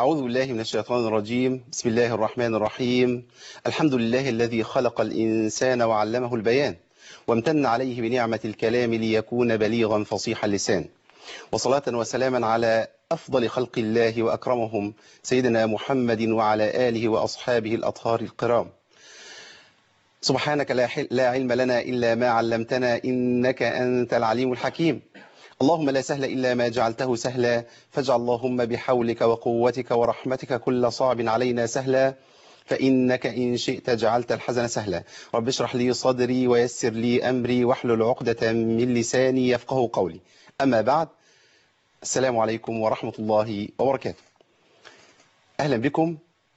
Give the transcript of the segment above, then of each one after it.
أعوذ بالله من الشيطان الرجيم بسم الله الرحمن الرحيم الحمد لله الذي خلق الإنسان وعلمه البيان وامتن عليه بنعمة الكلام ليكون بليغا فصيح اللسان وصلاة وسلاما على أفضل خلق الله وأكرمهم سيدنا محمد وعلى آله وأصحابه الأطهار الكرام سبحانك لا, حل لا علم لنا إلا ما علمتنا إنك أنت العليم الحكيم اللهم لا سهل إلا ما جعلته سهلا فاجعل اللهم بحولك وقوتك ورحمتك كل صعب علينا سهلا فإنك إن شئت جعلت الحزن سهلا رب اشرح لي صدري ويسر لي أمري واحلل عقدة من لساني يفقه قولي أما بعد السلام عليكم ورحمة الله وبركاته أهلا بكم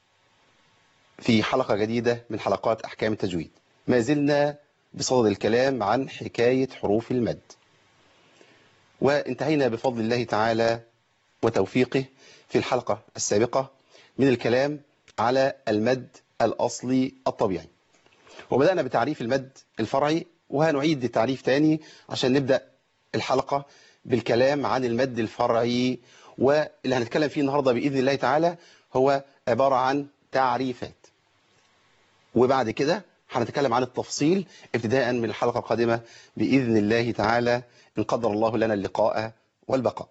في حلقة جديدة من حلقات أحكام التجويد ما زلنا بصدد الكلام عن حكاية حروف المد وانتهينا بفضل الله تعالى وتوفيقه في الحلقة السابقة من الكلام على المد الأصلي الطبيعي وبدأنا بتعريف المد الفرعي وهنعيد التعريف تاني عشان نبدأ الحلقة بالكلام عن المد الفرعي واللي هنتكلم فيه النهاردة بإذن الله تعالى هو عبارة عن تعريفات وبعد كده هنتكلم عن التفصيل ابتداء من الحلقة القادمة بإذن الله تعالى إن قدر الله لنا اللقاء والبقاء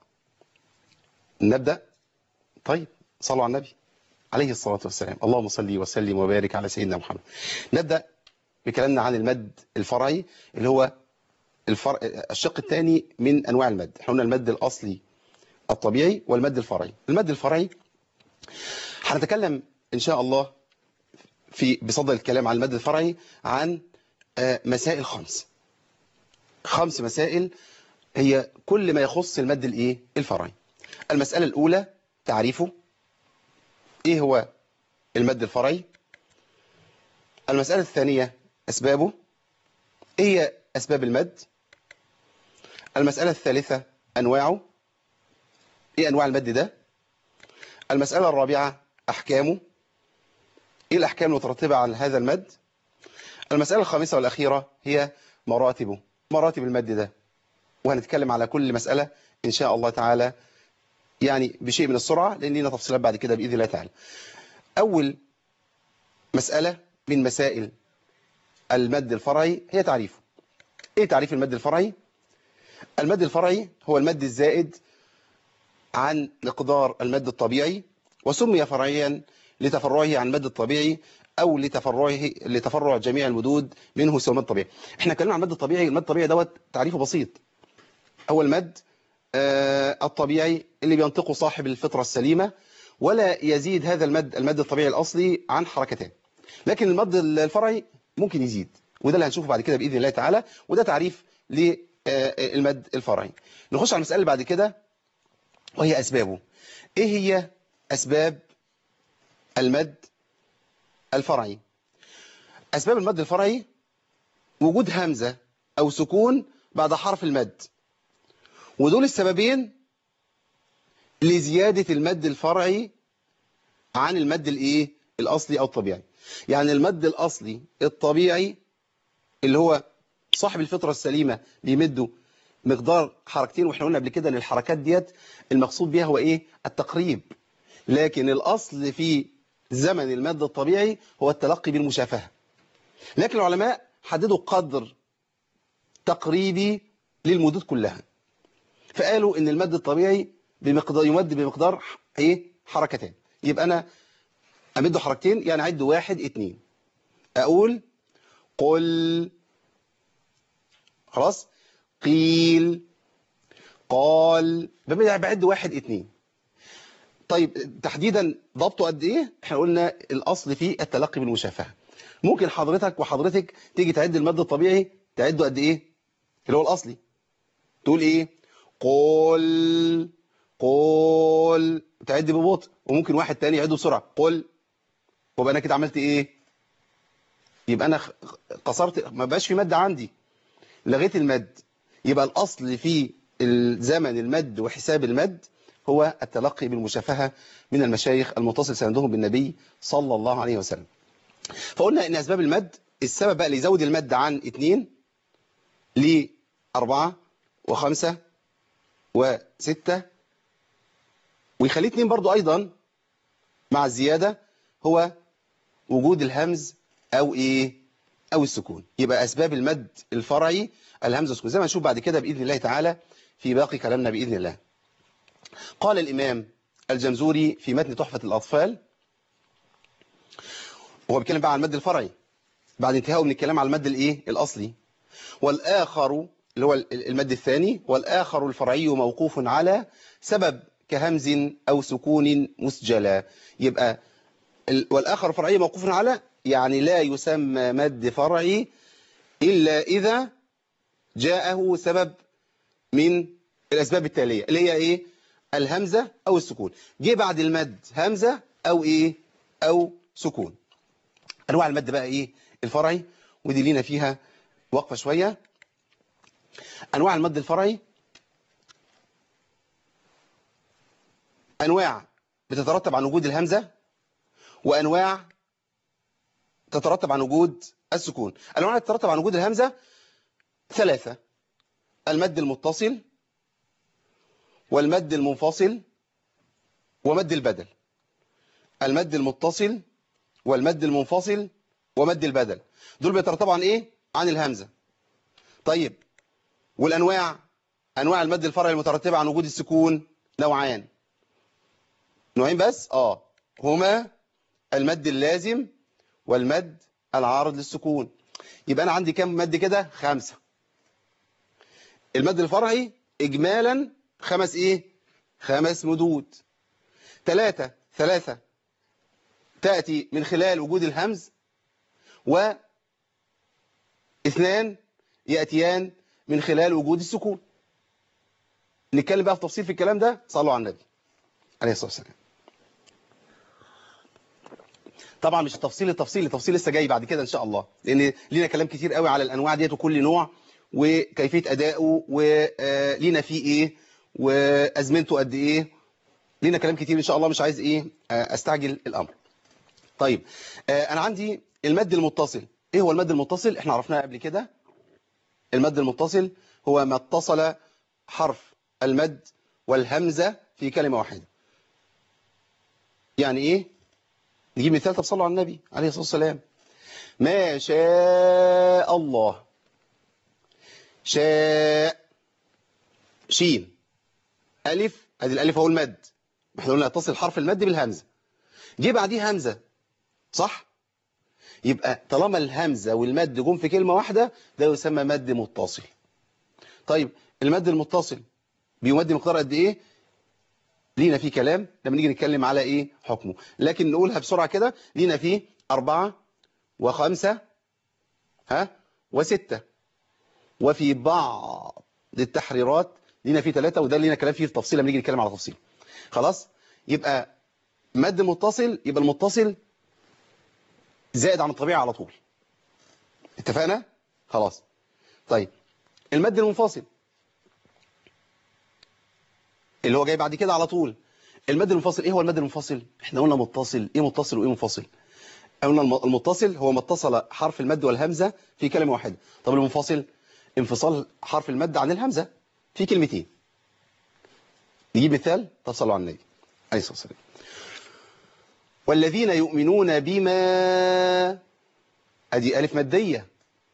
نبدأ طيب صلوا على النبي عليه الصلاة والسلام اللهم صل وسلم وبارك على سيدنا محمد نبدأ بكلامنا عن المد الفرعي اللي هو الفر... الشق الثاني من أنواع المد احنا قلنا المد الأصلي الطبيعي والمد الفرعي المد الفرعي هنتكلم إن شاء الله في بصدد الكلام عن المد الفرعي عن مسائل خمس خمس مسائل هي كل ما يخص المد الايه الفرعي المسألة الأولى تعريفه ايه هو المد الفرعي المسألة الثانية أسبابه ايه هي أسباب المد المسألة الثالثة أنواعه ايه أنواع المد ده المسألة الرابعة أحكامه ايه الأحكام المترتبة على هذا المد المسألة الخامسة والأخيرة هي مراتبه مراتب المد ده وهنتكلم على كل مسألة إن شاء الله تعالى يعني بشيء من السرعة لأن لنا تفصيلات بعد كده بإذن الله تعالى أول مسألة من مسائل المد الفرعي هي تعريفه إيه تعريف المد الفرعي؟ المد الفرعي هو المد الزائد عن مقدار المد الطبيعي وسمي فرعيا لتفرعه عن المد الطبيعي أو لتفرعه لتفرع جميع المدود منه سوى المد الطبيعي احنا اتكلمنا عن المد الطبيعي المد الطبيعي دوت تعريفه بسيط هو المد آه الطبيعي اللي بينطقه صاحب الفطرة السليمة ولا يزيد هذا المد المد الطبيعي الأصلي عن حركتين لكن المد الفرعي ممكن يزيد وده اللي هنشوفه بعد كده بإذن الله تعالى وده تعريف للمد الفرعي نخش على المسألة اللي بعد كده وهي أسبابه إيه هي أسباب المد الفرعي أسباب المد الفرعي وجود همزة أو سكون بعد حرف المد ودول السببين لزيادة المد الفرعي عن المد الايه الأصلي أو الطبيعي يعني المد الأصلي الطبيعي اللي هو صاحب الفطرة السليمة بيمده مقدار حركتين واحنا قلنا قبل كده ان الحركات ديت المقصود بيها هو ايه التقريب لكن الأصل في زمن المد الطبيعي هو التلقي بالمشافهة لكن العلماء حددوا قدر تقريبي للمدود كلها فقالوا ان المد الطبيعي بمقدار يمد بمقدار ايه حركتين يبقى انا امده حركتين يعني اعد واحد اتنين اقول قل خلاص قيل قال بعد واحد اتنين طيب تحديدا ضبطه قد ايه احنا قلنا الاصل فيه التلقي بالمشافهه ممكن حضرتك وحضرتك تيجي تعد المد الطبيعي تعده قد ايه اللي هو الاصلي تقول ايه قول قول تعد ببطء وممكن واحد تاني يعده بسرعه قل وبقى انا كده عملت ايه يبقى انا قصرت ما بقاش في مد عندي لغيت المد يبقى الاصل في الزمن المد وحساب المد هو التلقي بالمشافهة من المشايخ المتصل سندهم بالنبي صلى الله عليه وسلم فقلنا ان اسباب المد السبب بقى اللي يزود المد عن اثنين لأربعة وخمسة وستة ويخليه اثنين برضو أيضا مع الزيادة هو وجود الهمز أو إيه أو السكون يبقى أسباب المد الفرعي الهمز والسكون زي ما نشوف بعد كده بإذن الله تعالى في باقي كلامنا بإذن الله قال الإمام الجمزوري في متن تحفة الأطفال وهو بيتكلم بقى عن المد الفرعي بعد انتهائه من الكلام على المد الايه الاصلي والاخر اللي هو المد الثاني والاخر الفرعي موقوف على سبب كهمز او سكون مسجلا يبقى ال- والاخر الفرعي موقوف على يعني لا يسمى مد فرعي الا اذا جاءه سبب من الاسباب التاليه اللي هي ايه الهمزه او السكون جه بعد المد همزه او ايه او سكون انواع المد بقى ايه الفرعي ودي لينا فيها وقفه شويه انواع المد الفرعي انواع بتترتب عن وجود الهمزه وانواع تترتب عن وجود السكون الانواع اللي تترتب عن وجود الهمزه ثلاثه المد المتصل والمد المنفصل ومد البدل المد المتصل والمد المنفصل ومد البدل دول بيترتبوا عن ايه عن الهمزة طيب والانواع انواع المد الفرعي المترتبة عن وجود السكون نوعان نوعين بس اه هما المد اللازم والمد العارض للسكون يبقى انا عندي كام مد كده خمسة المد الفرعي اجمالا خمس ايه خمس مدود ثلاثة ثلاثة تأتي من خلال وجود الهمز واثنان يأتيان من خلال وجود السكون نتكلم بقى في تفصيل في الكلام ده صلوا على النبي عليه الصلاة والسلام طبعا مش التفصيل التفصيل التفصيل لسه جاي بعد كده ان شاء الله لان لينا كلام كتير قوي على الانواع ديت وكل نوع وكيفيه ادائه ولينا فيه ايه وازمنته قد ايه لينا كلام كتير ان شاء الله مش عايز ايه استعجل الامر طيب انا عندي المد المتصل ايه هو المد المتصل احنا عرفناه قبل كده المد المتصل هو ما اتصل حرف المد والهمزه في كلمه واحده يعني ايه نجيب مثال طب صلوا على النبي عليه الصلاه والسلام ما شاء الله شاء شين ألف ادي الألف هو المد احنا قلنا يتصل حرف المد بالهمزة جه بعديه همزة صح يبقى طالما الهمزة والمد جم في كلمة واحدة ده يسمى مد متصل طيب المد المتصل بيمد مقدار قد ايه لينا فيه كلام لما نيجي نتكلم على ايه حكمه لكن نقولها بسرعة كده لينا فيه أربعة وخمسة ها وستة وفي بعض التحريرات لينا فيه ثلاثة وده لينا كلام فيه في تفصيل لما نيجي نتكلم على تفصيل خلاص يبقى مد متصل يبقى المتصل زائد عن الطبيعة على طول اتفقنا خلاص طيب المد المنفصل اللي هو جاي بعد كده على طول المد المنفصل ايه هو المد المنفصل احنا قلنا متصل ايه متصل وايه منفصل قلنا المتصل هو ما اتصل حرف المد والهمزة في كلمة واحدة طب المنفصل انفصال حرف المد عن الهمزة في كلمتين نجيب مثال طب صلوا على النبي عليه الصلاة والسلام والذين يؤمنون بما ادي ألف مادية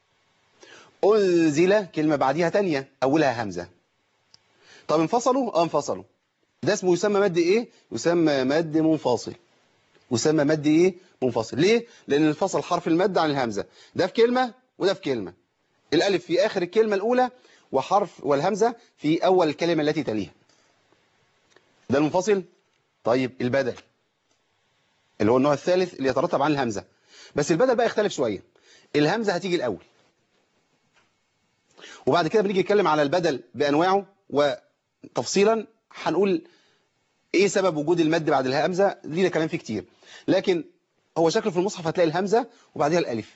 أنزل كلمة بعديها تانية أولها همزة طب انفصلوا اه انفصلوا ده اسمه يسمى مد ايه يسمى مد منفصل يسمى مد ايه منفصل ليه لان انفصل حرف المد عن الهمزة ده في كلمة وده في كلمة الالف في اخر الكلمة الاولى وحرف والهمزة في اول الكلمة التي تليها ده المنفصل طيب البدل اللي هو النوع الثالث اللي يترتب عن الهمزة بس البدل بقى يختلف شوية الهمزة هتيجي الاول وبعد كده بنيجي نتكلم على البدل بانواعه وتفصيلا هنقول ايه سبب وجود المد بعد الهمزة لينا كلام فيه كتير لكن هو شكله في المصحف هتلاقي الهمزة وبعدها الالف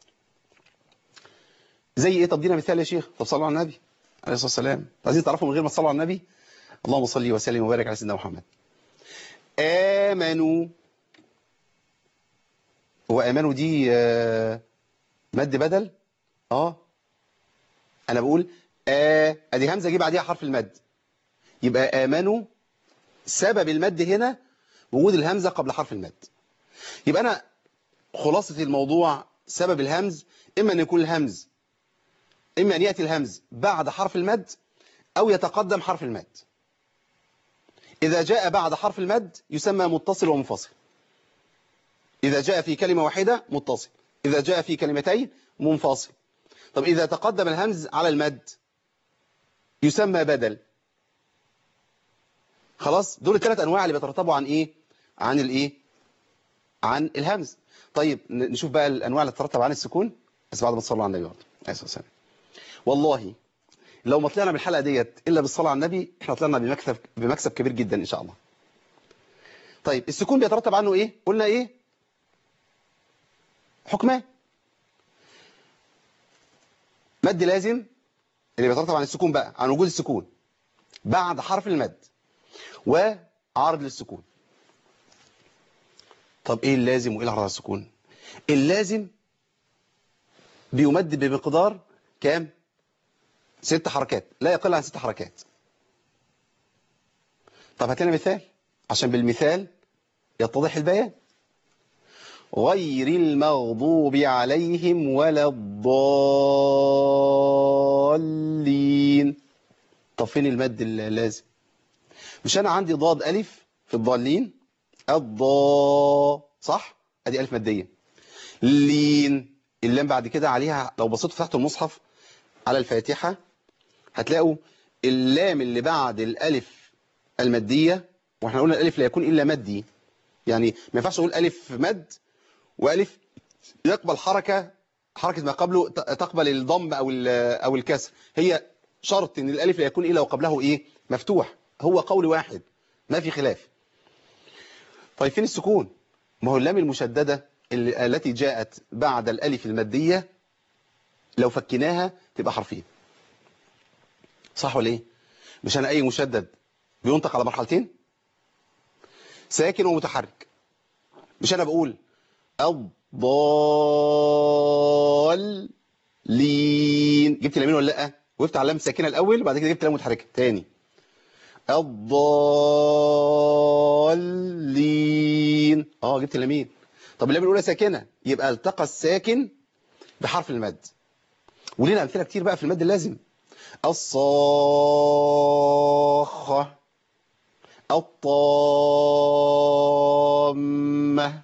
زي ايه طب دينا مثال يا شيخ طب صلوا على النبي عليه الصلاة والسلام عايزين تعرفوا من غير ما تصلوا على النبي اللهم صل وسلم وبارك على سيدنا محمد آمنوا هو آمنوا دي آه مد بدل اه انا بقول آه ادي همزة جه بعديها حرف المد يبقى آمنوا سبب المد هنا وجود الهمزة قبل حرف المد يبقى أنا خلاصة الموضوع سبب الهمز إما أن يكون الهمز إما أن يأتي الهمز بعد حرف المد أو يتقدم حرف المد إذا جاء بعد حرف المد يسمى متصل ومنفصل إذا جاء في كلمة واحدة متصل إذا جاء في كلمتين منفصل طب إذا تقدم الهمز على المد يسمى بدل خلاص دول الثلاث أنواع اللي بيترتبوا عن إيه عن الإيه عن الهمز طيب نشوف بقى الأنواع اللي تترتب عن السكون بس بعد ما تصلوا على النبي برضه عليه الصلاة والسلام والله لو ما طلعنا من الحلقة ديت إلا بالصلاة على النبي احنا طلعنا بمكسب بمكسب كبير جدا إن شاء الله طيب السكون بيترتب عنه إيه قلنا إيه حكمان مد لازم اللي بيترتب عن السكون بقى عن وجود السكون بعد حرف المد وعارض للسكون طب ايه اللازم وايه العرض على السكون اللازم بيمد بمقدار كام ست حركات لا يقل عن ست حركات طب هات لنا مثال عشان بالمثال يتضح البيان غير المغضوب عليهم ولا الضالين طب فين المد اللازم مش انا عندي ضاد الف في الضالين الضا صح ادي الف ماديه لين اللام بعد كده عليها لو بصيتوا تحت المصحف على الفاتحه هتلاقوا اللام اللي بعد الالف الماديه واحنا قلنا الالف لا يكون الا مدي يعني ما ينفعش اقول الف مد والف يقبل حركه حركه ما قبله تقبل الضم او او الكسر هي شرط ان الالف لا يكون الا وقبله ايه مفتوح هو قول واحد ما في خلاف طيب فين السكون ما هو اللام المشدده اللي التي جاءت بعد الالف الماديه لو فكناها تبقى حرفين صح ولا ايه مش انا اي مشدد بينطق على مرحلتين ساكن ومتحرك مش انا بقول الضالين جبت اليمين ولا لا وقفت على اللام الساكنه الاول وبعد كده جبت اللام متحركه تاني الضالين اه جبت اليمين طب اللام الاولى ساكنه يبقى التقى الساكن بحرف المد ولينا امثله كتير بقى في المد اللازم الصاخه الطامه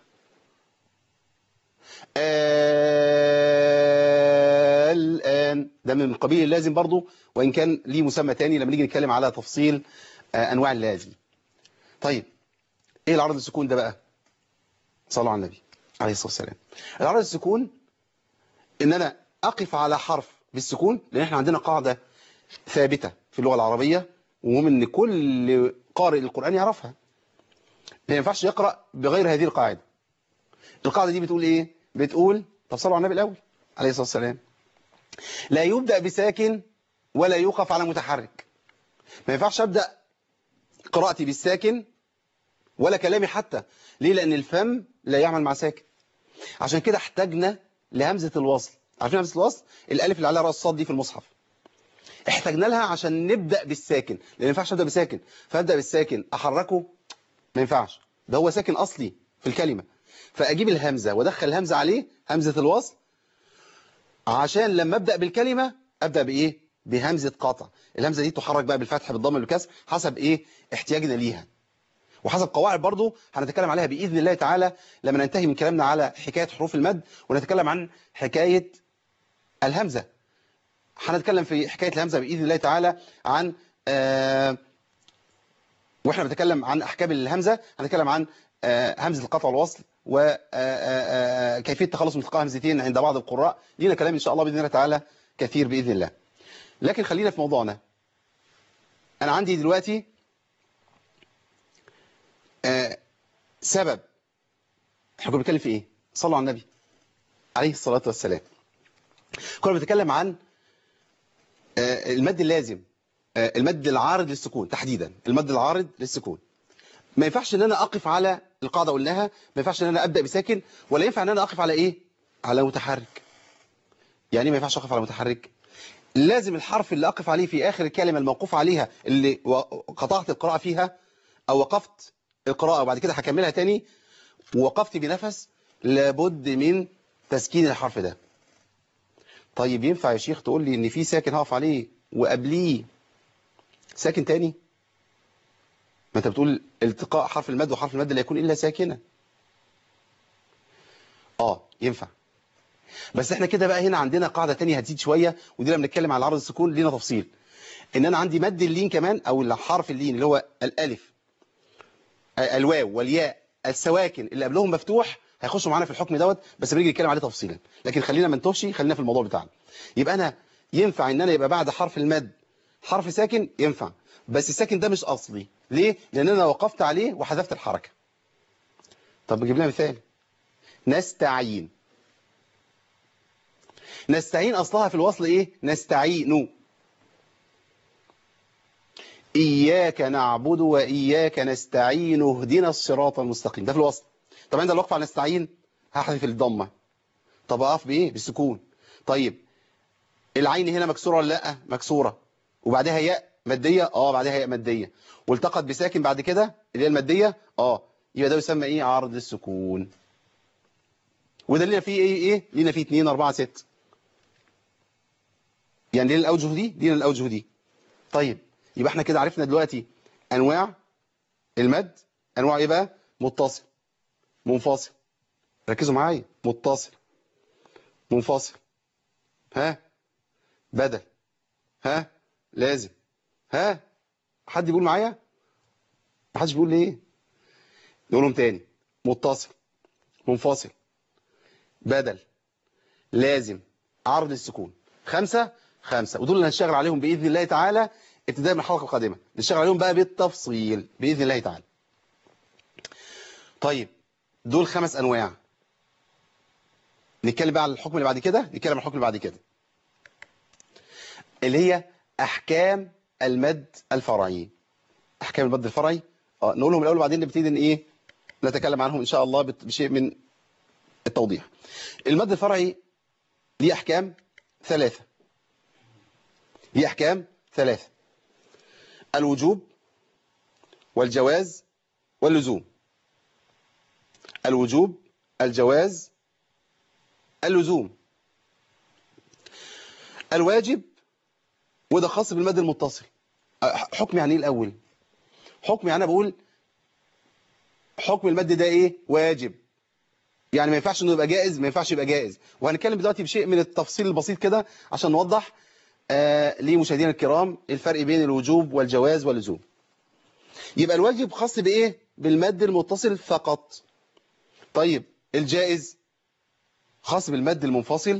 الآن ده من قبيل اللازم برضو وإن كان ليه مسمى تاني لما نيجي نتكلم على تفصيل أنواع اللازم طيب إيه العرض السكون ده بقى صلوا على النبي عليه الصلاة والسلام العرض السكون إن أنا أقف على حرف بالسكون لأن إحنا عندنا قاعدة ثابتة في اللغة العربية ومهم إن كل قارئ القرآن يعرفها ما ينفعش يقرأ بغير هذه القاعدة القاعدة دي بتقول إيه بتقول طب صلوا على النبي الأول عليه الصلاة والسلام لا يبدأ بساكن ولا يوقف على متحرك ما ينفعش أبدأ قراءتي بالساكن ولا كلامي حتى ليه لأن الفم لا يعمل مع ساكن عشان كده احتاجنا لهمزة الوصل عارفين همزة الوصل الألف اللي عليها رأس الصاد دي في المصحف احتاجنا لها عشان نبدأ بالساكن لأن ما ينفعش أبدأ بساكن فأبدأ بالساكن أحركه ما ينفعش ده هو ساكن أصلي في الكلمة فأجيب الهمزة وأدخل الهمزة عليه همزة الوصل عشان لما أبدأ بالكلمة أبدأ بإيه بهمزة قطع الهمزة دي تحرك بقى بالفتح بالضم بالكسر حسب إيه احتياجنا ليها وحسب قواعد برضو هنتكلم عليها بإذن الله تعالى لما ننتهي من كلامنا على حكاية حروف المد ونتكلم عن حكاية الهمزة هنتكلم في حكاية الهمزة بإذن الله تعالى عن آه واحنا بنتكلم عن أحكام الهمزة هنتكلم عن آه همزة القطع والوصل وكيفية التخلص من التقاء همزتين عند بعض القراء لينا كلام إن شاء الله بإذن الله تعالى كثير بإذن الله لكن خلينا في موضوعنا أنا عندي دلوقتي آه سبب احنا كنا بنتكلم في ايه صلوا على النبي عليه الصلاة والسلام كنا بنتكلم عن آه المد اللازم آه المد العارض للسكون تحديدا المد العارض للسكون ما ينفعش ان انا اقف على القاعده قلناها ما ينفعش ان انا ابدا بساكن ولا ينفع ان انا اقف على ايه على متحرك يعني ما ينفعش اقف على متحرك لازم الحرف اللي اقف عليه في اخر الكلمه الموقوف عليها اللي قطعت القراءه فيها او وقفت القراءة وبعد كده هكملها تاني ووقفت بنفس لابد من تسكين الحرف ده طيب ينفع يا شيخ تقول لي ان في ساكن هقف عليه وقبليه ساكن تاني ما انت بتقول التقاء حرف المد وحرف المد لا يكون الا ساكنا اه ينفع بس احنا كده بقى هنا عندنا قاعدة تانية هتزيد شوية ودي لما نتكلم على عرض السكون لينا تفصيل ان انا عندي مد اللين كمان او الحرف اللين اللي هو الالف الواو والياء السواكن اللي قبلهم مفتوح هيخشوا معانا في الحكم دوت بس بنيجي نتكلم عليه تفصيلا لكن خلينا ما نتوهش خلينا في الموضوع بتاعنا يبقى انا ينفع ان انا يبقى بعد حرف المد حرف ساكن ينفع بس الساكن ده مش اصلي ليه لان انا وقفت عليه وحذفت الحركه طب نجيب لنا مثال نستعين نستعين اصلها في الوصل ايه نستعين إياك نعبد وإياك نستعين اهدنا الصراط المستقيم ده في الوصل طب عند الوقف على نستعين هحذف الضمة طب أقف بإيه بالسكون طيب العين هنا مكسورة ولا لا مكسورة وبعدها ياء مادية اه بعدها ياء مادية والتقت بساكن بعد كده اللي هي المادية اه يبقى ده يسمى ايه عرض السكون وده لنا فيه ايه ايه لنا فيه 2 4 6 يعني لنا الاوجه دي لنا الاوجه دي طيب يبقى احنا كده عرفنا دلوقتي انواع المد انواع ايه بقى متصل منفصل ركزوا معايا متصل منفصل ها بدل ها لازم ها حد بيقول معايا محدش بيقول ليه نقولهم تاني متصل منفصل بدل لازم عرض السكون خمسة خمسة ودول اللي هنشتغل عليهم بإذن الله تعالى ابتداء من الحلقة القادمة نشتغل عليهم بقى بالتفصيل بإذن الله تعالى طيب دول خمس أنواع نتكلم بقى على الحكم اللي بعد كده نتكلم على الحكم اللي بعد كده اللي هي أحكام المد الفرعي أحكام المد الفرعي اه نقولهم الأول وبعدين نبتدي ان إيه نتكلم عنهم إن شاء الله بشيء من التوضيح المد الفرعي ليه أحكام ثلاثة ليه أحكام ثلاثة الوجوب والجواز واللزوم الوجوب الجواز اللزوم الواجب وده خاص بالمد المتصل حكم يعني ايه الاول حكم يعني انا بقول حكم المد ده ايه واجب يعني ما ينفعش انه يبقى جائز ما ينفعش يبقى جائز وهنتكلم دلوقتي بشيء من التفصيل البسيط كده عشان نوضح آه لمشاهدينا الكرام الفرق بين الوجوب والجواز واللزوم يبقى الواجب خاص بايه بالمد المتصل فقط طيب الجائز خاص بالمد المنفصل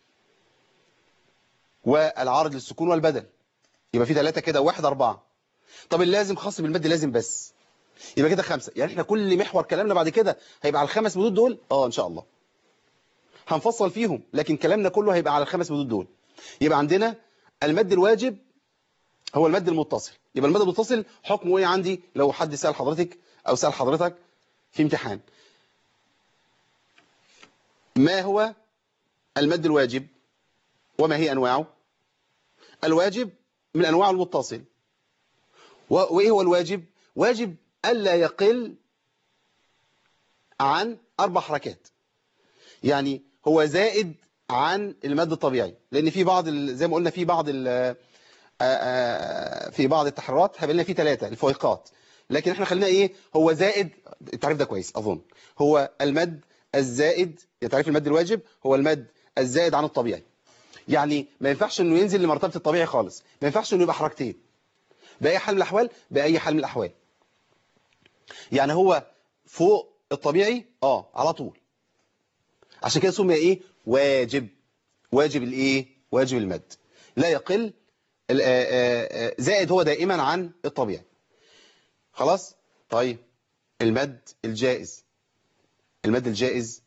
والعارض للسكون والبدل يبقى في ثلاثة كده واحد أربعة طب اللازم خاص بالمد لازم بس يبقى كده خمسة يعني احنا كل محور كلامنا بعد كده هيبقى على الخمس مدود دول اه ان شاء الله هنفصل فيهم لكن كلامنا كله هيبقى على الخمس مدود دول يبقى عندنا المد الواجب هو المد المتصل يبقى المد المتصل حكمه ايه عندي لو حد سأل حضرتك او سأل حضرتك في امتحان ما هو المد الواجب وما هي أنواعه الواجب من أنواع المتصل وإيه هو الواجب واجب ألا يقل عن أربع حركات يعني هو زائد عن المد الطبيعي لأن في بعض زي ما قلنا في بعض في بعض التحررات هيبقى لنا في ثلاثة الفويقات لكن احنا خلينا ايه هو زائد التعريف ده كويس أظن هو المد الزائد تعريف المد الواجب هو المد الزائد عن الطبيعي يعني ما ينفعش انه ينزل لمرتبة الطبيعي خالص ما ينفعش انه يبقى حركتين بأي حال من الأحوال بأي حال من الأحوال يعني هو فوق الطبيعي اه على طول عشان كده سمي ايه واجب واجب الايه واجب المد لا يقل زائد هو دائما عن الطبيعي خلاص طيب المد الجائز المد الجائز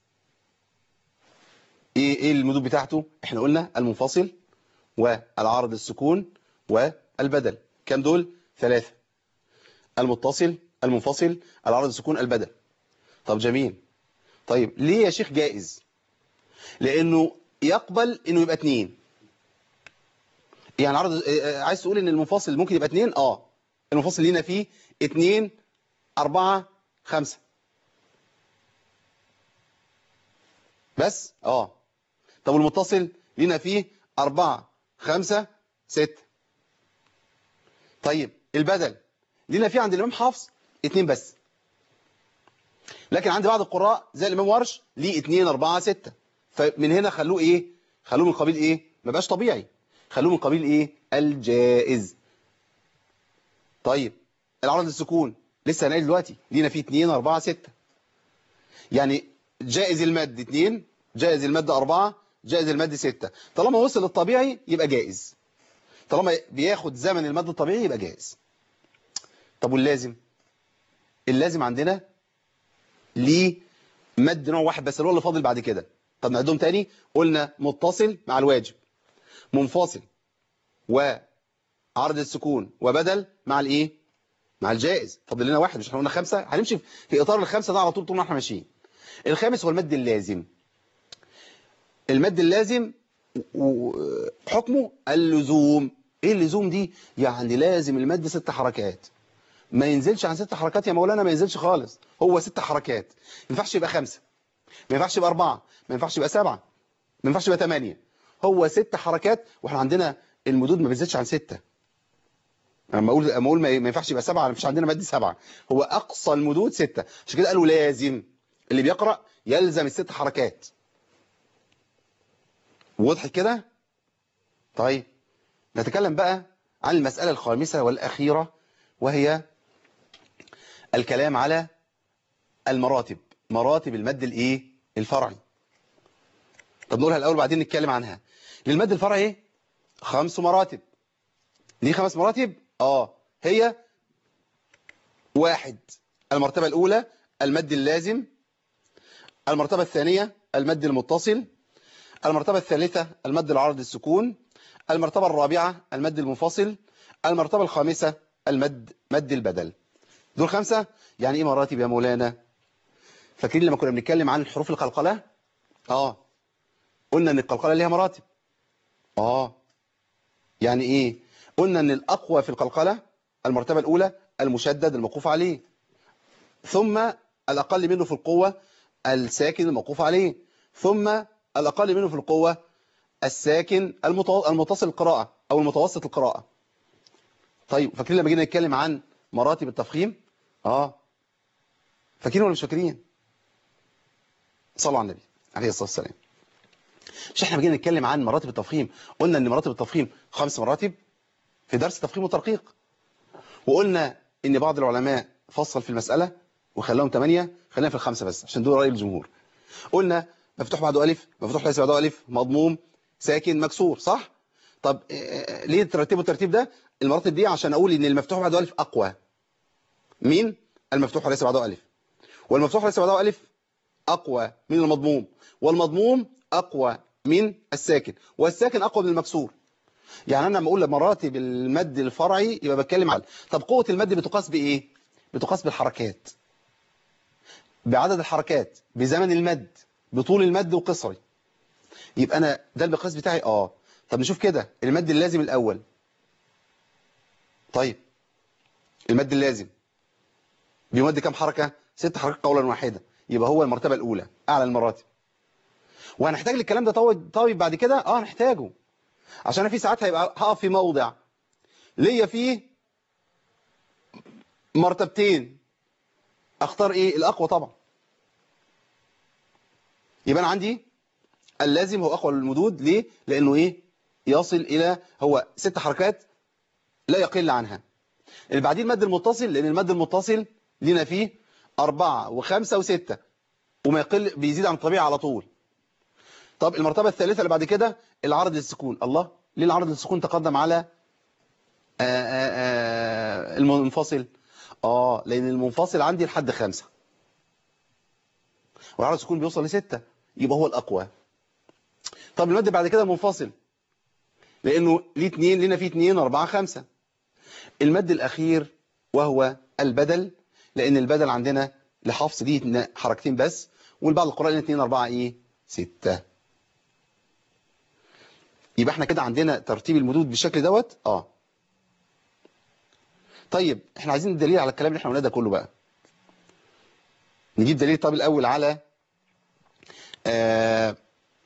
ايه ايه المدود بتاعته احنا قلنا المنفصل والعارض السكون والبدل كم دول ثلاثة المتصل المنفصل العارض السكون البدل طب جميل طيب ليه يا شيخ جائز لانه يقبل انه يبقى اتنين يعني عرض عايز تقول ان المنفصل ممكن يبقى اتنين اه المنفصل لينا فيه اتنين اربعة خمسة بس اه طب والمتصل لينا فيه أربعة خمسة ستة طيب البدل لينا فيه عند الإمام حفص اتنين بس لكن عند بعض القراء زي الإمام ورش ليه اتنين أربعة ستة فمن هنا خلوه إيه خلوه من قبيل إيه ما بقاش طبيعي خلوه من قبيل إيه الجائز طيب العرض السكون لسه هنقل دلوقتي لينا فيه 2 4 6 يعني جائز المد 2 جائز المد 4 جائز المد 6 طالما وصل للطبيعي يبقى جائز طالما بياخد زمن المد الطبيعي يبقى جائز طب واللازم اللازم عندنا ليه مد نوع واحد بس اللي هو اللي فاضل بعد كده طب نعدهم تاني قلنا متصل مع الواجب منفصل وعرض السكون وبدل مع الايه مع الجائز فاضل لنا واحد مش احنا قلنا خمسه هنمشي في اطار الخمسه ده على طول طول ما احنا ماشيين الخامس هو المد اللازم المد اللازم وحكمه اللزوم ايه اللزوم دي يعني لازم المد ست حركات ما ينزلش عن ست حركات يا مولانا ما ينزلش خالص هو ست حركات ما ينفعش يبقى خمسة ما ينفعش يبقى أربعة ما ينفعش يبقى سبعة ما ينفعش يبقى ثمانية هو ست حركات واحنا عندنا المدود ما بيزيدش عن ستة لما اقول لما اقول ما ينفعش يبقى سبعة مش عندنا مد سبعة هو اقصى المدود ستة عشان كده قالوا لازم اللي بيقرأ يلزم الست حركات واضح كده طيب نتكلم بقى عن المسألة الخامسة والأخيرة وهي الكلام على المراتب مراتب المد الايه الفرعي طب نقولها الأول بعدين نتكلم عنها للمد الفرعي خمس مراتب ليه خمس مراتب اه هي واحد المرتبة الأولى المد اللازم المرتبة الثانية المد المتصل المرتبة الثالثة المد العرض السكون المرتبة الرابعة المد المنفصل المرتبة الخامسة المد مد البدل دول خمسة يعني ايه مراتب يا مولانا فاكرين لما كنا بنتكلم عن حروف القلقلة اه قلنا ان القلقلة ليها مراتب اه يعني ايه قلنا ان الاقوى في القلقلة المرتبة الاولى المشدد الموقوف عليه ثم الاقل منه في القوة الساكن الموقوف عليه ثم الاقل منه في القوة الساكن المتصل القراءة او المتوسط القراءة طيب فاكرين لما جينا نتكلم عن مراتب التفخيم اه فاكرين ولا مش فاكرين صلوا على النبي عليه الصلاة والسلام مش احنا جينا نتكلم عن مراتب التفخيم قلنا ان مراتب التفخيم خمس مراتب في درس تفخيم وترقيق وقلنا ان بعض العلماء فصل في المسألة وخلاهم ثمانية خلينا في الخمسة بس عشان دول رأي الجمهور قلنا مفتوح بعده ألف مفتوح ليس بعده ألف مضموم ساكن مكسور صح طب ليه ترتبوا الترتيب ده المراتب دي عشان اقول ان المفتوح بعده ألف أقوى مين المفتوح وليس بعده ألف والمفتوح وليس بعده ألف أقوى من المضموم والمضموم أقوى من الساكن والساكن أقوى من المكسور يعني أنا لما أقول مراتب المد الفرعي يبقى بتكلم على طب قوة المد بتقاس بإيه بتقاس بالحركات بعدد الحركات بزمن المد بطول المد وقصري يبقى أنا ده المقياس بتاعي آه طب نشوف كده المد اللازم الأول طيب المد اللازم بيمد كام حركة ست حركات قولا واحدة يبقى هو المرتبة الأولى أعلى المراتب وهنحتاج للكلام ده طيب, طيب بعد كده اه هنحتاجه عشان أنا في ساعات هيبقى هقف في موضع ليا فيه مرتبتين اختار ايه الاقوى طبعا يبقى انا عندي اللازم هو اقوى المدود ليه لانه ايه يصل الى هو ست حركات لا يقل عنها اللي بعدين المد المتصل لان المد المتصل لنا فيه أربعة وخمسة وستة وما يقل بيزيد عن الطبيعة على طول طب المرتبة الثالثة اللي بعد كده العرض للسكون الله ليه العرض للسكون تقدم على آآ آآ المنفصل اه لان المنفصل عندي لحد خمسة والعرض السكون بيوصل لستة يبقى هو الأقوى طب المد بعد كده منفصل لأنه ليه اتنين لنا فيه اتنين أربعة خمسة المد الأخير وهو البدل لأن البدل عندنا لحفص ليه حركتين بس والبعض القراء لنا اتنين أربعة إيه ستة يبقى احنا كده عندنا ترتيب المدود بالشكل دوت اه طيب احنا عايزين الدليل على الكلام اللي احنا قلناه ده كله بقى نجيب دليل طب الأول على آه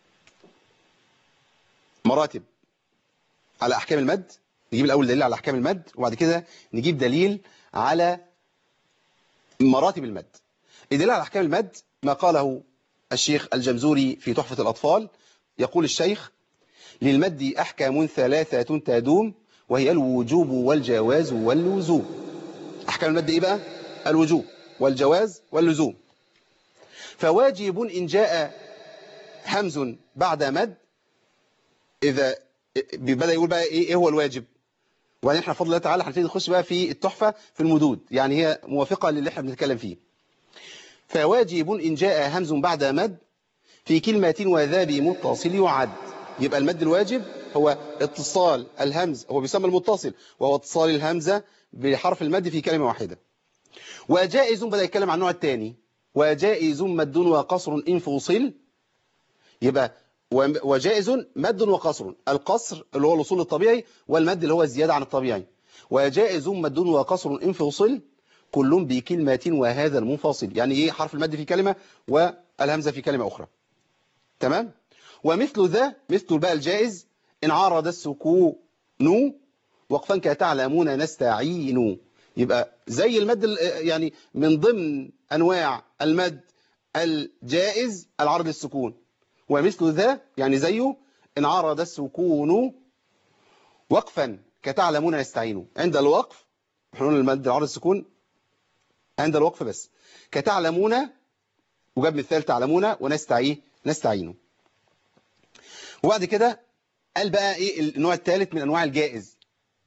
مراتب على أحكام المد نجيب الأول دليل على أحكام المد وبعد كده نجيب دليل على مراتب المد الدليل على أحكام المد ما قاله الشيخ الجمزوري في تحفة الأطفال يقول الشيخ للمد أحكام ثلاثة تدوم وهي الوجوب والجواز واللزوم أحكام المد إيه بقى؟ الوجوب والجواز واللزوم فواجب إن جاء همز بعد مد إذا بدأ يقول بقى إيه, إيه هو الواجب وبعدين احنا بفضل الله تعالى هنبتدي نخش بقى في التحفة في المدود يعني هي موافقة للي احنا بنتكلم فيه فواجب إن جاء همز بعد مد في كلمة وذا بمتصل يعد يبقى المد الواجب هو اتصال الهمز هو بيسمى المتصل وهو اتصال الهمزة بحرف المد في كلمة واحدة وجائز بدأ يتكلم عن النوع الثاني وجائز مد وقصر إن فصل يبقى وجائز مد وقصر القصر اللي هو الوصول الطبيعي والمد اللي هو الزيادة عن الطبيعي وجائز مد وقصر إن فصل كل بكلمة وهذا المنفصل يعني ايه حرف المد في كلمة والهمزة في كلمة أخرى تمام ومثل ذا مثل بقى الجائز إن عارض السكون وقفا كتعلمون نستعين يبقى زي المد يعني من ضمن أنواع المد الجائز العرض السكون ومثل ذا يعني زيه إن عرض السكون وقفا كتعلمون نستعين عند الوقف احنا قلنا المد العرض السكون عند الوقف بس كتعلمون وجاب مثال تعلمون ونستعين نستعين وبعد كده قال بقى ايه النوع الثالث من انواع الجائز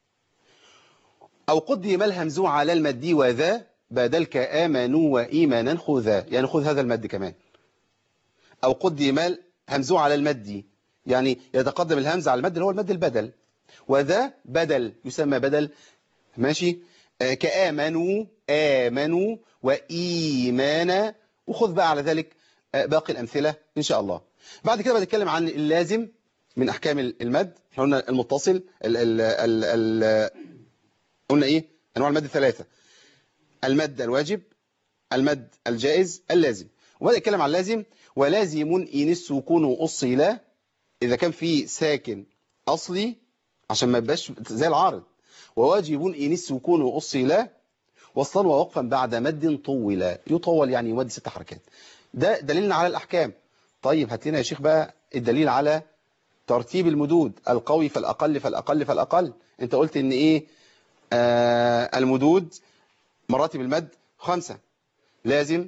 او قدم الهمز على المد وذا بدلك امنوا وايمانا خذا يعني خذ هذا المد كمان او قدم الهمز على المد يعني يتقدم الهمز على المد اللي هو المد البدل وذا بدل يسمى بدل ماشي آه كآمنوا آمنوا وإيمانا وخذ بقى على ذلك آه باقي الأمثلة إن شاء الله بعد كده بنتكلم عن اللازم من أحكام المد احنا قلنا المتصل ال ال ال ال قلنا إيه أنواع المد الثلاثة المد الواجب المد الجائز اللازم وبدأ يتكلم عن اللازم ولازم إن السكون أصل إذا كان في ساكن أصلي عشان ما يبقاش زي العارض وواجب إن السكون أصل وصلا ووقفا بعد مد طول يطول يعني يمد ست حركات ده دليلنا على الأحكام طيب هات لنا يا شيخ بقى الدليل على ترتيب المدود القوي فالأقل فالأقل فالأقل انت قلت ان ايه آه المدود مراتب المد خمسة لازم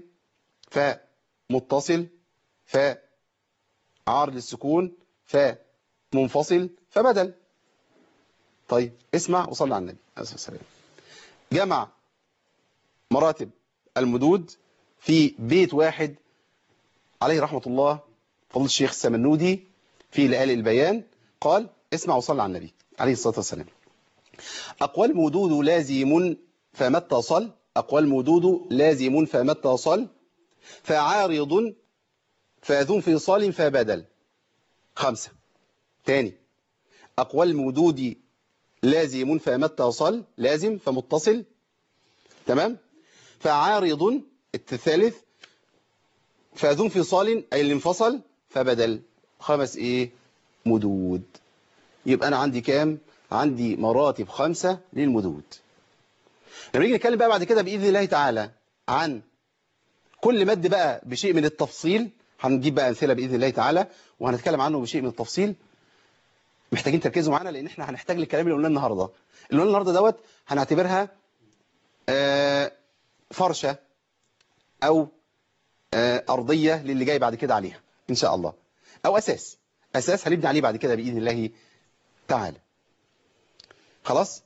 فمتصل فعارض السكون فمنفصل فبدل طيب اسمع وصلي على النبي عليه الصلاة والسلام جمع مراتب المدود في بيت واحد عليه رحمة الله فضل الشيخ السمنودي في لآل البيان قال اسمع وصلي على النبي عليه الصلاة والسلام أقوال مدود لازم فما اتصل أقوال مدود لازم فما اتصل فعارض فذو انفصال فبدل خمسة تاني أقوال مدود لازم فما اتصل لازم فمتصل تمام فعارض الثالث فذو انفصال أي اللي انفصل فبدل خمس إيه مدود يبقى أنا عندي كام عندي مراتب خمسة للمدود لما نيجي نتكلم بقى بعد كده بإذن الله تعالى عن كل مد بقى بشيء من التفصيل هنجيب بقى أمثلة بإذن الله تعالى وهنتكلم عنه بشيء من التفصيل محتاجين تركزوا معانا لأن احنا هنحتاج للكلام اللي قلناه النهاردة اللي قلناه النهاردة دوت هنعتبرها آه فرشة أو آه أرضية للي جاي بعد كده عليها إن شاء الله أو أساس أساس هنبني عليه بعد كده بإذن الله تعالى خلاص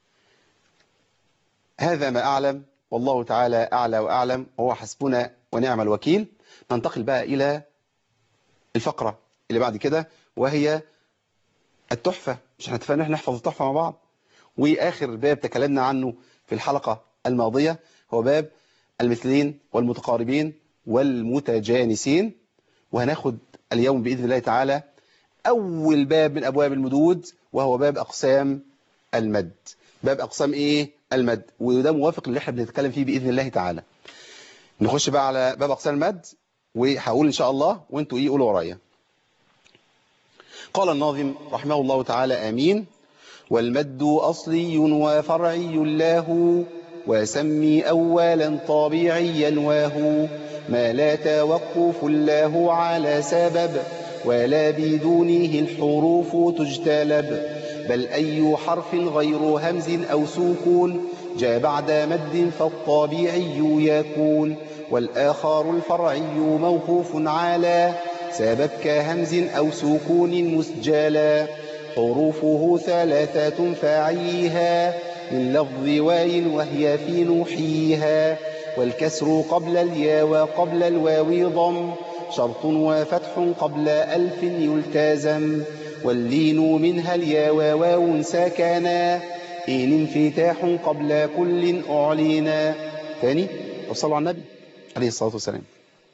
هذا ما أعلم والله تعالى أعلى وأعلم وهو حسبنا ونعم الوكيل ننتقل بقى إلى الفقرة اللي بعد كده وهي التحفة مش احنا اتفقنا احنا نحفظ التحفة مع بعض وآخر باب تكلمنا عنه في الحلقة الماضية هو باب المثلين والمتقاربين والمتجانسين وهناخد اليوم بإذن الله تعالى أول باب من أبواب المدود وهو باب أقسام المد باب أقسام إيه المد وده موافق للي احنا بنتكلم فيه بإذن الله تعالى نخش بقى على باب أقسام المد وهقول إن شاء الله وانتوا إيه قولوا ورايا قال الناظم رحمه الله تعالى آمين والمد أصلي وفرعي له وسمي أولا طبيعيا وهو ما لا توقف له على سبب ولا بدونه الحروف تجتلب بل أي حرف غير همز أو سكون جاء بعد مد فالطبيعي يكون والآخر الفرعي موقوف على سبب كهمز أو سكون مسجلا حروفه ثلاثة فاعيها من لفظ واي وهي في نوحيها والكسر قبل اليا وقبل الواو ضم شرط وفتح قبل ألف يلتزم واللين منها اليا وواو سكنا إن انفتاح قبل كل أعلينا ثاني وصلوا على النبي عليه الصلاة والسلام